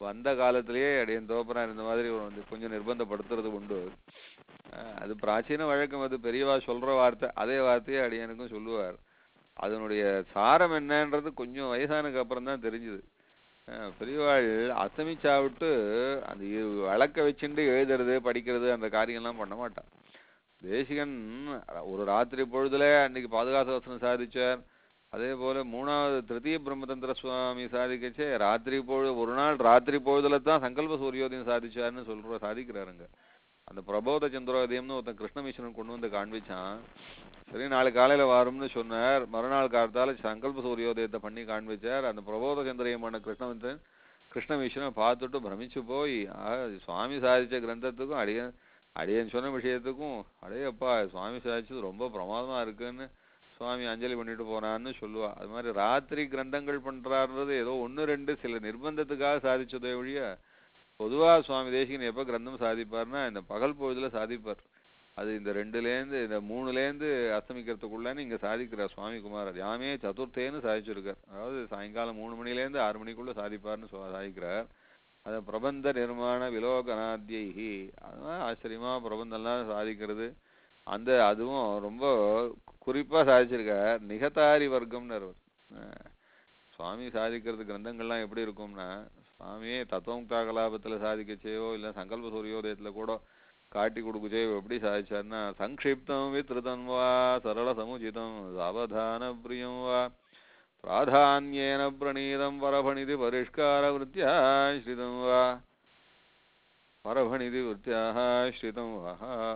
வந்த காலத்திலேயே அடியன் தோப்பனா இருந்த மாதிரி ஒரு வந்து கொஞ்சம் நிர்பந்தப்படுத்துறது உண்டு அஹ் அது பிராச்சீன வழக்கம் அது பெரியவா சொல்ற வார்த்தை அதே வார்த்தையை அடியனுக்கும் சொல்லுவார் அதனுடைய சாரம் என்னன்றது கொஞ்சம் வயசானதுக்கு அப்புறம் தான் தெரிஞ்சுது அஹ் பெரியவாள் அசமிச்சா விட்டு அந்த இ- விளக்க வச்சுட்டு எழுதுறது படிக்கிறது அந்த காரியம்லாம் பண்ண மாட்டான் தேசிகன் ஒரு ராத்திரி பொழுதுல அன்னைக்கு பாதுகாசவசனம் சாதிச்சார் அதே போல மூணாவது திருத்தீய பிரம்மதந்திர சுவாமி சாதிக்கச்சே ராத்திரி பொழுது ஒரு நாள் ராத்திரி பொழுதுல தான் சங்கல்ப சூரியோதயம் சாதிச்சார்னு சொல்ற சாதிக்கிறாருங்க அந்த பிரபோத சந்திரோதயம்னு ஒருத்தன் கிருஷ்ண மிஷன் கொண்டு வந்து காண்பிச்சான் சரி நாளைக்கு காலையில வரும்னு சொன்னார் மறுநாள் காலத்தால சங்கல்ப சூரியோதயத்தை பண்ணி காண்பிச்சார் அந்த பிரபோத சந்திரயமான கிருஷ்ணவந்தன் கிருஷ்ண மிஷனை பார்த்துட்டு பிரமிச்சு போய் ஆ, சுவாமி சாதிச்ச கிரந்தத்துக்கும் அடியன் அடியன் சொன்ன விஷயத்துக்கும் அடையப்பா சுவாமி சாதிச்சது ரொம்ப பிரமாதமா இருக்குன்னு சுவாமி அஞ்சலி பண்ணிட்டு போனான்னு சொல்லுவா அது மாதிரி ராத்திரி கிரந்தங்கள் பண்றாருன்றது ஏதோ ஒண்ணு ரெண்டு சில நிர்பந்தத்துக்காக சாதிச்சதே ஒழிய பொதுவா சுவாமி தேசிகன் எப்ப கிரந்தம் சாதிப்பார்னா இந்த பகல் பொழுதுல சாதிப்பார் அது இந்த ரெண்டுலேருந்து இந்த மூணுலேருந்து அஸ்தமிக்கிறதுக்குள்ளன்னு இங்க சாதிக்கிறார் சுவாமி குமாரர் யாமே சதுர்த்தேன்னு சாதிச்சிருக்கார் அதாவது சாயங்காலம் மூணு மணிலேருந்து ஆறு மணிக்குள்ள சாதிப்பார்னு சொ- சாதிக்கிறார் அது பிரபந்த நிர்மாண விலோகனாத்யி அதெல்லாம் ஆச்சரியமா பிரபந்தம்லாம் சாதிக்கிறது அந்த அதுவும் ரொம்ப குறிப்பா சாதிச்சிருக்கார் நிகதாரி வர்க்கம்னு அவர். அஹ் சுவாமி சாதிக்கிறது கிரந்தங்கள்லாம் எப்படி இருக்கும்னா சுவாமியே தத்துவமுக்தா கலாபத்துல சாதிக்கச்சேயோ இல்ல சங்கல்ப சூரியோதயத்துல கூட காட்டி கொடுக்குச்சே எப்படி சாதிச்சார்னா சங்கிப்தம் வித்ருதம் வா சரள சமுச்சிதம் சாவதான பிரியம் வா பிராதான்யேன பிரணீதம் வரபணிதி பரிஷ்கார விருத்தியா ஸ்ரிதம் வா வரபணிதி விருத்தியாக ஸ்ரிதம் வா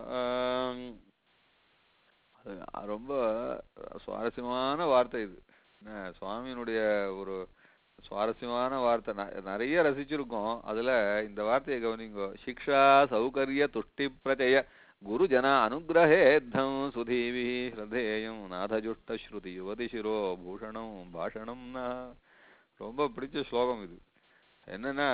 அது ரொம்ப சுவாரஸ்யமான வார்த்தை இது என்ன, சுவாமியினுடைய ஒரு சுவாரஸ்யமான வார்த்தை ந- நிறைய ரசிச்சிருக்கோம் அதுல இந்த வார்த்தையை கவனிங்கோ சிக்ஷா சௌகரிய துஷ்டி பிரஜய குருஜன அனுகிரகேத்தம் சுதீவி ஸ்ரதேயம் நாதஜுஷ்ட ஸ்ருதி யுவதி சிரோ பூஷணம் பாஷணம் ரொம்ப பிடிச்ச ஸ்லோகம் இது என்னன்னா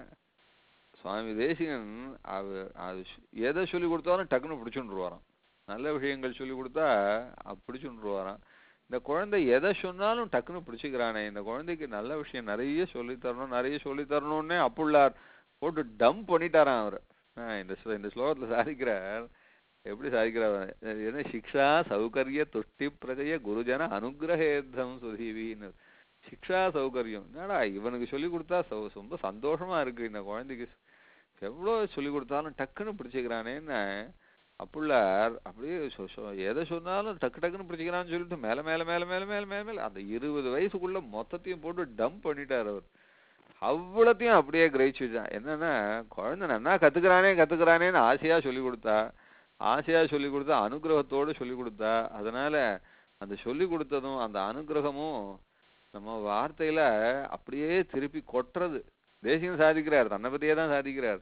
சுவாமி தேசிகன் அவ அது ஸ்- எதை சொல்லி கொடுத்தாலும் டக்குன்னு பிடிச்சுட்டுருவாராம் நல்ல விஷயங்கள் சொல்லி கொடுத்தா அது பிடிச்சுட்டுருவாராம் இந்த குழந்தை எதை சொன்னாலும் டக்குன்னு பிடிச்சிக்கிறானே இந்த குழந்தைக்கு நல்ல விஷயம் நிறைய சொல்லி தரணும் நிறைய சொல்லி தரணும்னே அப்புள்ளார் போட்டு டம்ப் பண்ணிட்டாராம் அவர் இந்த ஸ்லோ- இந்த ஸ்லோகத்துல சாதிக்கிறார் எப்படி சாதிக்கிறார் அஹ் என்ன சிக்ஷா சௌகரிய துஷ்டி பிரஜய குருஜன அனுகிரகேத்தம் சுதீவின்னு சிக்ஷா சௌகரியம் என்னடா இவனுக்கு சொல்லி கொடுத்தா சௌ- ரொம்ப சந்தோஷமா இருக்கு இந்த குழந்தைக்கு எவ்வளவு சொல்லி கொடுத்தாலும் டக்குன்னு பிடிச்சிக்கிறானேன்னு அப்புள்ளார் அப்படியே சொ- சொ- எதை சொன்னாலும் டக்கு டக்குன்னு பிடிச்சிக்கிறான்னு சொல்லிட்டு மேல மேல மேல மேல மேல மேல மேல அந்த இருபது வயசுக்குள்ள மொத்தத்தையும் போட்டு டம்ப் பண்ணிட்டார் அவர் அவ்வளத்தையும் அப்படியே கிரகிச்சு வச்சான் என்னன்னா குழந்தை நன்னா கத்துக்கிறானே கத்துக்கிறானேன்னு ஆசையா சொல்லி கொடுத்தா ஆசையா சொல்லி கொடுத்தா அனுகிரகத்தோடு சொல்லி கொடுத்தா அதனால அந்த சொல்லி கொடுத்ததும் அந்த அனுகிரகமும் நம்ம வார்த்தையில அப்படியே திருப்பி கொட்டுறது தேசியம் சாதிக்கிறார் தன்னை பத்தியே தான் சாதிக்கிறார்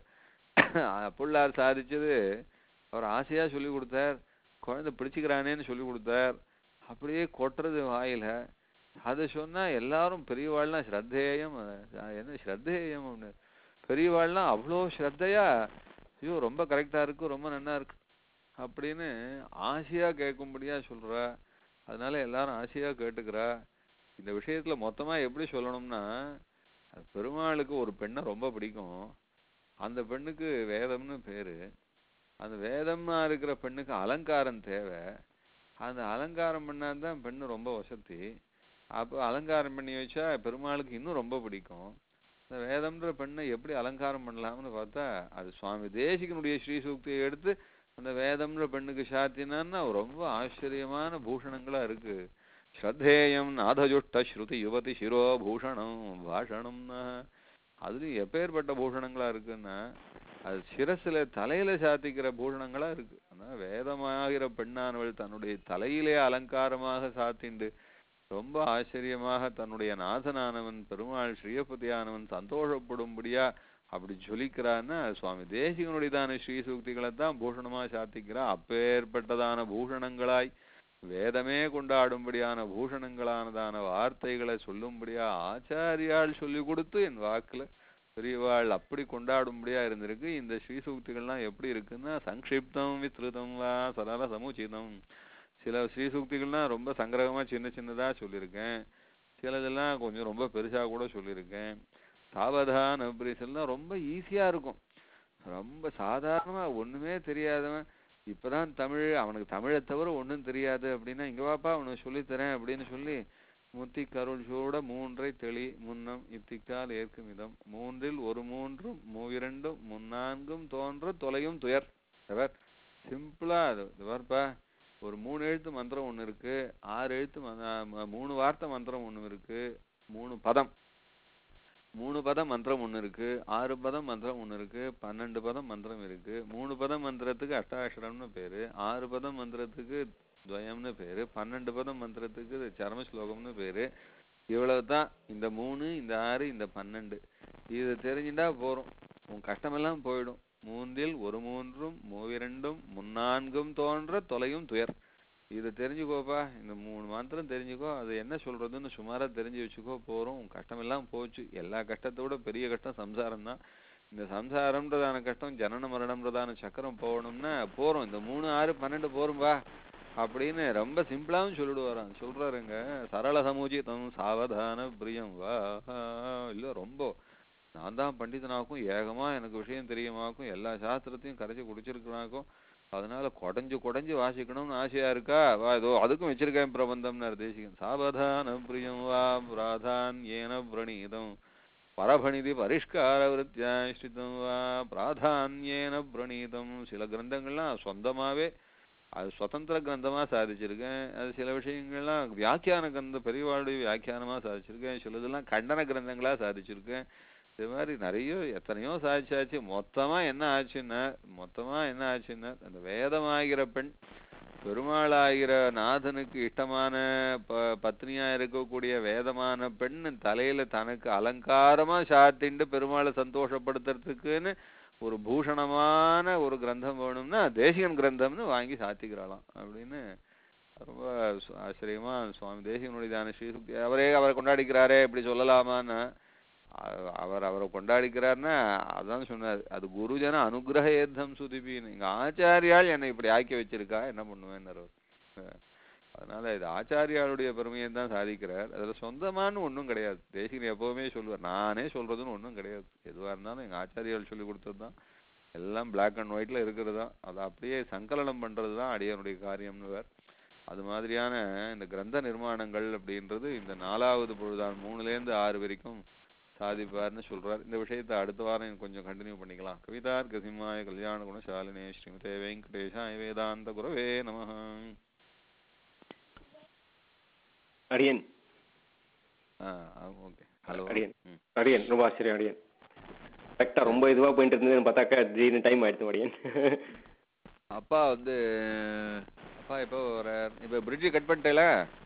புள்ளார் சாதிச்சது அவர் ஆசையா சொல்லி கொடுத்தார் குழந்தை பிடிச்சுக்கிறானேன்னு சொல்லி கொடுத்தார் அப்படியே கொட்டுறது வாயில அதை சொன்னா எல்லாரும் பெரியவாள்லாம் ஸ்ரத்தேயம் அஹ் என்ன ஸ்ரத்தேயம் ஒண்ணு பெரியவாள்லாம் அவ்வளோ ஸ்ரத்தையா ஐயோ ரொம்ப கரெக்டா இருக்கு ரொம்ப நன்னா இருக்கு அப்படின்னு ஆசையா கேட்கும்படியா சொல்றா அதனால எல்லாரும் ஆசையா கேட்டுக்கிறா இந்த விஷயத்துல மொத்தமா எப்படி சொல்லணும்னா அது பெருமாளுக்கு ஒரு பெண்ணை ரொம்ப பிடிக்கும் அந்த பெண்ணுக்கு வேதம்னு பேரு அந்த வேதமா இருக்கிற பெண்ணுக்கு அலங்காரம் தேவை அந்த அலங்காரம் பண்ணாதான் பெண்ணு ரொம்ப வசதி அப்போ அலங்காரம் பண்ணி வச்சா பெருமாளுக்கு இன்னும் ரொம்ப பிடிக்கும் இந்த வேதம்ன்ற பெண்ணை எப்படி அலங்காரம் பண்ணலாம்னு பார்த்தா அது சுவாமி தேசிகனுடைய ஸ்ரீசூக்தியை எடுத்து அந்த வேதம்ன்ற பெண்ணுக்கு சாத்தினான்னா ரொம்ப ஆச்சரியமான பூஷணங்களா இருக்கு ஸ்ரத்தேயம் நாதஜுஷ்ட ஸ்ருதி யுவதி சிரோ பூஷணம் பாஷணம்னா அதுலயும் எப்பேற்பட்ட பூஷணங்களா இருக்குன்னா அது சிரசுல தலையில சாத்திக்கிற பூஷணங்களா இருக்கு ஆனா வேதமாகிற பெண்ணானவள் தன்னுடைய தலையிலே அலங்காரமாக சாத்திண்டு ரொம்ப ஆச்சரியமாக தன்னுடைய நாதனானவன் பெருமாள் ஸ்ரீயபதியானவன் சந்தோஷப்படும்படியா அப்படி சொல்லிக்கிறான்னா சுவாமி தேசிகனுடையதான ஸ்ரீசூக்திகளை தான் பூஷணமா சாத்திக்கிறா அப்பேற்பட்டதான பூஷணங்களாய் வேதமே கொண்டாடும்படியான பூஷணங்களானதான வார்த்தைகளை சொல்லும்படியா ஆச்சாரியால் சொல்லி கொடுத்து என் வாக்குல பெரியவாள் அப்படி கொண்டாடும்படியா இருந்திருக்கு இந்த ஸ்ரீசூக்திகள்லாம் எப்படி இருக்குன்னா சங்கிப்தம் வித்ருதம் வா சரள சமுச்சிதம் சில ஸ்ரீசூக்திகள்லாம் ரொம்ப சங்கிரகமா சின்ன சின்னதா சொல்லியிருக்கேன் சிலதெல்லாம் கொஞ்சம் ரொம்ப பெருசா கூட சொல்லியிருக்கேன் சாவதான பிரிசல்லாம் ரொம்ப ஈஸியா இருக்கும் ரொம்ப சாதாரணமா ஒண்ணுமே தெரியாதவன் இப்பதான் தமிழ் அவனுக்கு தமிழை தவிர ஒண்ணும் தெரியாது அப்படின்னா இங்க வாப்பா உனக்கு சொல்லித் தரேன் அப்படின்னு சொல்லி முத்தி கருள் சூட மூன்றை தெளி முன்னம் இத்திக்கால் ஏற்கும் விதம் மூன்றில் ஒரு மூன்றும் மூவிரண்டும் முன்னான்கும் தோன்ற தொலையும் துயர் எவர் சிம்பிளா அது இது பாருப்பா ஒரு மூணு எழுத்து மந்திரம் ஒண்ணு இருக்கு ஆறு எழுத்து ம- ம- மூணு வார்த்தை மந்திரம் ஒண்ணு இருக்கு மூணு பதம் மூணு பதம் மந்திரம் ஒண்ணு இருக்கு ஆறு பதம் மந்திரம் ஒண்ணு இருக்கு பன்னெண்டு பதம் மந்திரம் இருக்கு மூணு பதம் மந்திரத்துக்கு அஷ்டாட்சரம்னு பேரு ஆறு பதம் மந்திரத்துக்கு துவயம்னு பேரு பன்னெண்டு பதம் மந்திரத்துக்கு சரம ஸ்லோகம்னு பேரு இவ்வளவுதான் இந்த மூணு இந்த ஆறு இந்த பன்னெண்டு இது தெரிஞ்சுட்டா போறோம் உன் கஷ்டமெல்லாம் போயிடும் மூன்றில் ஒரு மூன்றும் மூவிரண்டும் முன்னான்கும் தோன்ற தொலையும் துயர் இது தெரிஞ்சுக்கோப்பா இந்த மூணு மந்திரம் தெரிஞ்சுக்கோ அது என்ன சொல்றதுன்னு சுமாரா தெரிஞ்சு வச்சுக்கோ போறோம் உன் கஷ்டமெல்லாம் போச்சு எல்லா கஷ்டத்தை விட பெரிய கஷ்டம் சம்சாரம் தான் இந்த சம்சாரம்ன்றதான கஷ்டம் ஜனன மரணம்ன்றதான சக்கரம் போகணும்னா போறோம் இந்த மூணு ஆறு பன்னெண்டு போறோம்பா அப்படின்னு ரொம்ப சிம்பிளாவும் சொல்லிடுவாராம் சொல்றாருங்க சரள சமூஜிதம் சாவதான பிரியம் வா இல்ல ரொம்ப நான் தான் பண்டிதனாக்கும் ஏகமா எனக்கு விஷயம் தெரியுமாக்கும் எல்லா சாஸ்திரத்தையும் கரைச்சு குடிச்சிருக்கிறாக்கும் அதனால குடஞ்சு குடஞ்சு வாசிக்கணும்னு ஆசையா இருக்கா வா இதோ அதுக்கும் வச்சிருக்கேன் பிரபந்தம்னார் தேசிகன் சாவதான பிரியம் வா பிராதான் ஏன பிரணீதம் பரபணிதி பரிஷ்கார விருத்தியாஷ்டிதம் வா பிராதான்யேன பிரணீதம் சில கிரந்தங்கள்லாம் சொந்தமாவே அது சுதந்திர கிரந்தமா சாதிச்சிருக்கேன் அது சில விஷயங்கள்லாம் வியாக்கியான கிரந்த பெரியவாளுடைய வியாக்கியானமா சாதிச்சிருக்கேன் சிலதெல்லாம் கண்டன கிரந்தங்களா சாதிச்சிருக்கேன் இது மாதிரி நிறைய எத்தனையோ சாதிச்சாச்சு மொத்தமா என்ன ஆச்சுன்னா மொத்தமா என்ன ஆச்சுன்னா அந்த வேதமாகிற பெண் பெருமாளாகிற நாதனுக்கு இஷ்டமான ப பத்னியா இருக்கக்கூடிய வேதமான பெண் தலையில தனக்கு அலங்காரமா சாத்திண்டு பெருமாளை சந்தோஷப்படுத்துறதுக்குன்னு ஒரு பூஷணமான ஒரு கிரந்தம் வேணும்னா தேசிகன் கிரந்தம்னு வாங்கி சாத்திக்கிறாளாம் அப்படின்னு ரொம்ப சு- ஆச்சரியமா சுவாமி தேசிகனுடையதான ஸ்ரீசுக்தி அவரே அவரை கொண்டாடிக்கிறாரே இப்படி சொல்லலாமான்னு அ- அவர் அவரை கொண்டாடிக்கிறாருன்னா அதான் சொன்னார் அது குருஜன அனுகிரக ஏத்தம் சுதிபின்னு எங்க ஆச்சாரியால் என்னை இப்படி ஆக்கி வச்சிருக்கா என்ன பண்ணுவேன்னாரு அவர். அஹ் அதனால இது ஆச்சாரியாளுடைய பெருமையை தான் சாதிக்கிறார் அதுல சொந்தமான்னு ஒண்ணும் கிடையாது தேசிகன் எப்பவுமே சொல்லுவார் நானே சொல்றதுன்னு ஒண்ணும் கிடையாது எதுவா இருந்தாலும் எங்க ஆச்சாரியால் சொல்லி கொடுத்தது தான் எல்லாம் பிளாக் அண்ட் ஒயிட்ல இருக்கிறது தான் அதை அப்படியே சங்கலனம் பண்றது தான் அடியனுடைய காரியம்னுவார் அது மாதிரியான இந்த கிரந்த நிர்மாணங்கள் அப்படின்றது இந்த நாலாவது பொழுதான் மூணுல இருந்து ஆறு வரைக்கும் சாதிப்பார்னு சொல்றார் இந்த விஷயத்தை அடுத்த வாரம் கொஞ்சம் கண்டினியூ பண்ணிக்கலாம் கவிதார் கசிமாய கல்யாண குணசாலினே ஸ்ரீமதே வெங்கடேஷாய வேதாந்த குரவே நமஹ அடியன் ஓகே ஹலோ அடியன் ம் அடியன் ரொம்ப ஆச்சரியம் அடியன் கரெக்டாக ரொம்ப இதுவாக போயிட்டு இருந்ததுன்னு பார்த்தாக்கா திடீர்னு டைம் ஆயிடுச்சு அடியன் அப்பா வந்து அப்பா இப்போ வர இப்போ பிரிட்ஜு கட் பண்ணிட்டேல